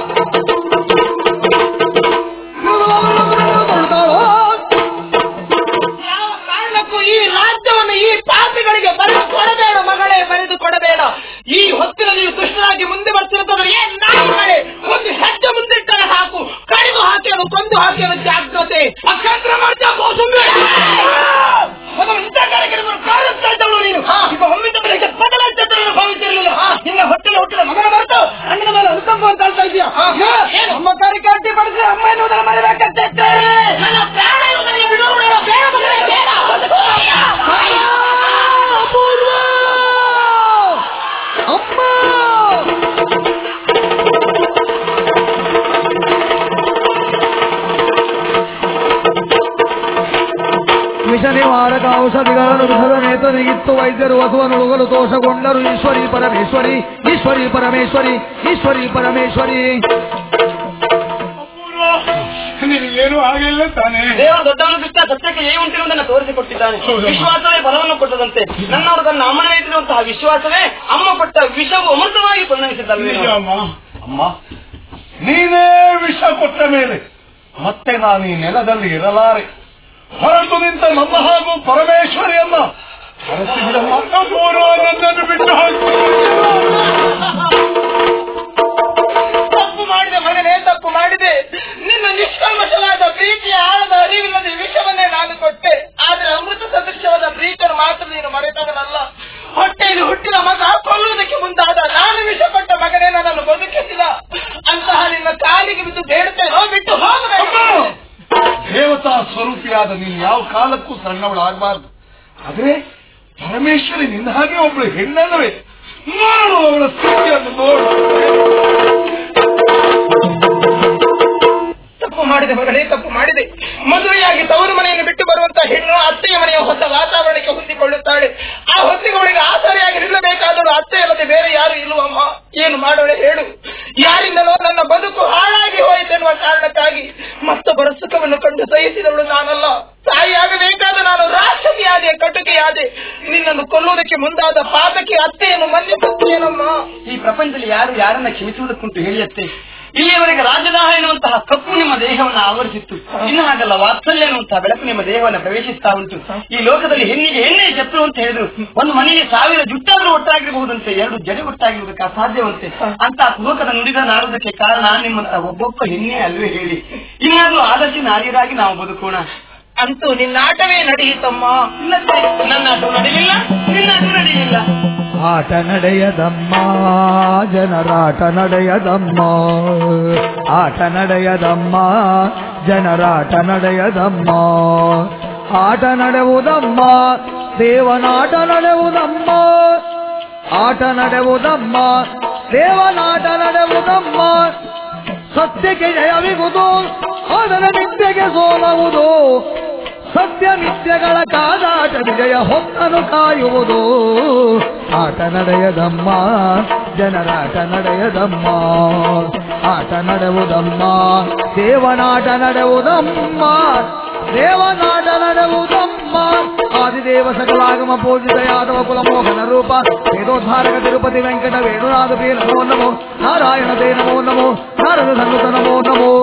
ಯಾವ ಕಾರಣಕ್ಕೂ ಈ ರಾಜ್ಯವನ್ನು ಈ ಪಾಪಿಗಳಿಗೆ ಬರೆದು ಕೊಡಬೇಡ ಮಗಳೇ ಬರೆದು ಕೊಡಬೇಡ ಈ ಹೊತ್ತಿನ ನೀವು ದುಷ್ಟರಾಗಿ ಮುಂದೆ ಬರ್ತಿರುತ್ತಂದ್ರೆ ಏನ್ ನಾಯಿ ಮಳೆ ಒಂದು ಹೆಜ್ಜೆ ಮುಂದಿಟ್ಟರೆ ಸಾಕು ಕಡಿದು ಹಾಕಿಯನ್ನು ಕೊಂದು ಹಾಕಿಯನ್ನು ಜಾಗ್ರತೆ ಪಕ್ಷಾಂತರ ಮಾಡ್ತಾ ಕೋಸುಂಬಿ ಮೊದಲು ಇಂಥ ಕಾರ್ಯಕ್ರಮ ಕಾಣಿಸ್ತಾ ಇದ್ದವಳು ನೀನು ಈಗ ಒಮ್ಮಿಂದ ಬೆಳಗ್ಗೆ ಬದಲಾಗ್ತಾ ಇದ್ದವಳು ಭಾವಿಸಿರಲಿಲ್ಲ ನಿನ್ನ ಹೊಟ್ಟೆಗೆ ಹುಟ್ಟಿದ ಮಗನ ಬರ್ತು ಅಣ್ಣನ ಮೇಲೆ ಅನುಕಂಪ ಅಂತ ಹೇಳ್ತಾ ಇದೀಯಾ ಏನು ಅಮ್ಮ ಕಾರ್ಯಕ್ಕೆ ಅಡ್ಡಿಪಡಿಸಿ ಅಮ್ಮ ಎನ್ನುವುದನ್ನು ಮರೆಯಬೇಕಂತೆ ನನ್ನ ಪ್ರಾಣ ಇರುವುದನ್ನು ಬಿಡುವುದಿಲ್ಲ. ಬೇಡ ಮಗಳೇ, ಬೇಡ. ಅಪೂರ್ವ ಅಮ್ಮ ವಿಷ ನಿವಾರಕ ಔಷಧಿಗಳನ್ನು ವಿಷದ ನೇತನಿಗಿತ್ತು ವೈದ್ಯರು ವಸುವನ್ನು ಉಗಲು ದೋಷಗೊಂಡರು ಈಶ್ವರಿ ಪರಮೇಶ್ವರಿ ಈಶ್ವರಿ ಪರಮೇಶ್ವರಿ ಈಶ್ವರಿ ಪರಮೇಶ್ವರಿ ನಿನಗೇನು ಆಗಿಲ್ಲ ತಾನೇ ದೇವರು ದೊಡ್ಡವನು ದುಷ್ಟ ಸತ್ಯಕ್ಕೆ ಏ ಉಂಟಿರುವುದನ್ನು ತೋರಿಸಿಕೊಟ್ಟಿದ್ದಾನೆ ಹೌದು. ವಿಶ್ವಾಸವೇ ಬಲವನ್ನು ಕೊಟ್ಟದಂತೆ ನನ್ನವರು ತನ್ನ ಅಮ್ಮನ ಇಟ್ಟಿರುವಂತಹ ವಿಶ್ವಾಸವೇ ಅಮ್ಮ ಕೊಟ್ಟ ವಿಷವು ಅಮೃತವಾಗಿ ಪರಿಣಮಿಸಿದ್ದಲ್ವೇ ನಿಜ ಅಮ್ಮ ಅಮ್ಮ ನೀನೇ ವಿಷ ಕೊಟ್ಟ ಮೇಲೆ ಮತ್ತೆ ನಾನು ಈ ನೆಲದಲ್ಲಿ ಇರಲಾರೆ ಹೊರಟು ನಿಂತ ನನ್ನ ಹಾಗೂ ಪರಮೇಶ್ವರಿಯನ್ನ ಹರಸಿಬಿಡಮ್ಮ ಪೂರ್ವ ನನ್ನನ್ನು ಬಿಟ್ಟು ತಪ್ಪು ಮಾಡಿದೆ ಮಗನೇ ತಪ್ಪು ಮಾಡಿದೆ ನಿನ್ನ ನಿಷ್ಕಲ್ಮಶವಾದ ಪ್ರೀತಿಯ ಆಳದ ಅರಿವಿಲ್ಲದೆ ವಿಷವನ್ನೇ ನಾನು ಕೊಟ್ಟೆ ಆದ್ರೆ ಅಮೃತ ಸದೃಶ್ಯವಾದ ಪ್ರೀತಿಯನ್ನು ಮಾತ್ರ ನೀನು ಮರೆತವನಲ್ಲ ಹೊಟ್ಟೆಯಲ್ಲಿ ಹುಟ್ಟಿದ ಮಗ ಕೊಲ್ಲುವುದಕ್ಕೆ ಮುಂದಾದ ನಾನು ವಿಷ ಕೊಟ್ಟ ಮಗನೇ ನನ್ನನ್ನು ಬದುಕಿಸಿದ ಅಂತಹ ನಿನ್ನ ಕಾಲಿಗೆ ಬಿದ್ದು ಬೇಡುತ್ತೇನೋ ಬಿಟ್ಟು ಹೋಗಬೇಕು ದೇವತಾ ಸ್ವರೂಪಿಯಾದ ನೀನು ಯಾವ ಕಾಲಕ್ಕೂ ಸಣ್ಣವಳಾಗಬಾರ್ದು ಆದ್ರೆ ಪರಮೇಶ್ವರಿ ನಿನ್ನ ಹಾಗೆ ಒಬ್ಳು ಹೆಣ್ಣಲ್ಲವೇ ನೋಡು ಅವಳ ಸ್ಥಿತಿಯನ್ನು ನೋಡು ತಪ್ಪು ಮಾಡಿದೆ ಮಗಳೇ ತಪ್ಪು ಮಾಡಿದೆ ಮದುವೆಯಾಗಿ ತವರು ಮನೆಯನ್ನು ಬಿಟ್ಟು ಬರುವಂತ ಹೆಣ್ಣು ಅತ್ತೆಯ ಮನೆಯ ಹೊಸ ವಾತಾವರಣಕ್ಕೆ ಹೊಂದಿಕೊಳ್ಳುತ್ತಾಳೆ ಆ ಹೊತ್ತಿಗೆ ಆಸರೆಯಾಗಿ ನಿಲ್ಲಬೇಕಾದರೂ ಅತ್ತೆ ಅಲ್ಲದೆ ಬೇರೆ ಯಾರು ಇಲ್ಲವಮ್ಮ ಏನು ಮಾಡೋಳೆ ಹೇಳು ಯಾರಿಂದಲೋ ನನ್ನ ಬದುಕು ಹಾಳಾಗಿ ಹೋಯಿತೆನ್ನುವ ಕಾರಣಕ್ಕಾಗಿ ಮತ್ತೊಬ್ಬರ ಸುಖವನ್ನು ಕಂಡು ಸಹಿಸಿದವಳು ನಾನಲ್ಲ ತಾಯಿಯಾಗಬೇಕಾದ ನಾನು ರಾಕ್ಷಸಿಯಾದೆ ಕಟುಕಿಯಾದೆ ನಿನ್ನನ್ನು ಕೊಲ್ಲುವುದಕ್ಕೆ ಮುಂದಾದ ಪಾಪಕ್ಕೆ ಅತ್ತೆಯನ್ನು ಮನ್ನಿಸುತ್ತೇನಮ್ಮ ಈ ಪ್ರಪಂಚದಲ್ಲಿ ಯಾರು ಯಾರನ್ನ ಕ್ಷಮಿಸುವುದಕ್ಕುಂಟು ಹೇಳಿಯತ್ತೆ ಇಲ್ಲಿಯವರೆಗೆ ರಾಜದಾಹ ಎನ್ನುವಂತಹ ಕಪ್ಪು ನಿಮ್ಮ ದೇಹವನ್ನು ಆವರಿಸಿತ್ತು ಇನ್ನು ಹಾಗಲ್ಲ ವಾತ್ಸಲ್ಯ ಎನ್ನುವಂತಹ ಬೆಳಕು ನಿಮ್ಮ ದೇಹವನ್ನು ಪ್ರವೇಶಿಸ್ತಾ ಉಂಟು ಈ ಲೋಕದಲ್ಲಿ ಹೆಣ್ಣಿಗೆ ಹೆಣ್ಣೆ ಶತ್ರು ಅಂತ ಹೇಳಿದ್ರು ಒಂದು ಮನೆಗೆ ಸಾವಿರ ಜುಟ್ಟಾದ್ರೂ ಒಟ್ಟಾಗಿರಬಹುದಂತೆ ಎರಡು ಜಡೆ ಒಟ್ಟಾಗಿರುವುದಕ್ಕೆ ಅಸಾಧ್ಯವಂತೆ ಅಂತ ಲೋಕದ ನುಡಿದ ನಾಡುವುದಕ್ಕೆ ಕಾರಣ ನಿಮ್ಮಂತ ಒಬ್ಬೊಬ್ಬ ಹೆಣ್ಣೆ ಅಲ್ವೇ ಹೇಳಿ ಇನ್ನಾದ್ರೂ ಆದರ್ಶ ನಾರಿಯರಾಗಿ ನಾವು ಬದುಕೋಣ ಅಂತೂ ನಿನ್ನಾಟವೇ ನಡೆಯಿತಮ್ಮ ಇಲ್ಲದೆ ನನ್ನ ಅದು ನಡೆಯಲಿಲ್ಲ ನಿನ್ನ ಅದು ನಡೆಯಲಿಲ್ಲ ಆಟ ನಡೆಯದಮ್ಮ ಜನರಾಟ ನಡೆಯದಮ್ಮ ಆಟ ನಡೆಯದಮ್ಮ ಜನರಾಟ ನಡೆಯದಮ್ಮ ಆಟ ನಡೆಯುವುದಮ್ಮ ದೇವನಾಟ ನಡೆಯುವುದಮ್ಮ ಆಟ ನಡೆಯುವುದಮ್ಮ ದೇವನಾಟ ನಡೆಯುವುದಮ್ಮ ಸತ್ಯಕ್ಕೆ ಜಯವಿಗುವುದು ಅದರ ನಿತ್ಯಗೆ ಸೋಲುವುದು ಸತ್ಯ ನಿತ್ಯಗಳ ಕಾದಾಟ ವಿಜಯ ಹೊತ್ತನು ಕಾಯುವುದು ಆಟ ನಡೆಯದಮ್ಮ ಜನರಾಟ ನಡೆಯದಮ್ಮ ಆಟ ನಡೆಯುವುದಮ್ಮ ದೇವನಾಟ ನಡೆಯುವುದಮ್ಮ ದೇವನಾಟ ನಡೆಯುವುದಮ್ಮ ಆದಿದೇವ ಸಕಲಾಗಮ ಪೂಜಿತ ಯಾದವ ಕುಲಮೋಹನ ರೂಪ ವೇದೋದ್ಧಾರಕ ತಿರುಪತಿ ವೆಂಕಟ ವೇಣುನಾಥ ಪೇ ನಮೋ ನಮೋ ನಾರಾಯಣ ತೇ ನಮೋ ನಮೋ ನಾರದ ಸನ್ನುತ ನಮೋ ನಮೋ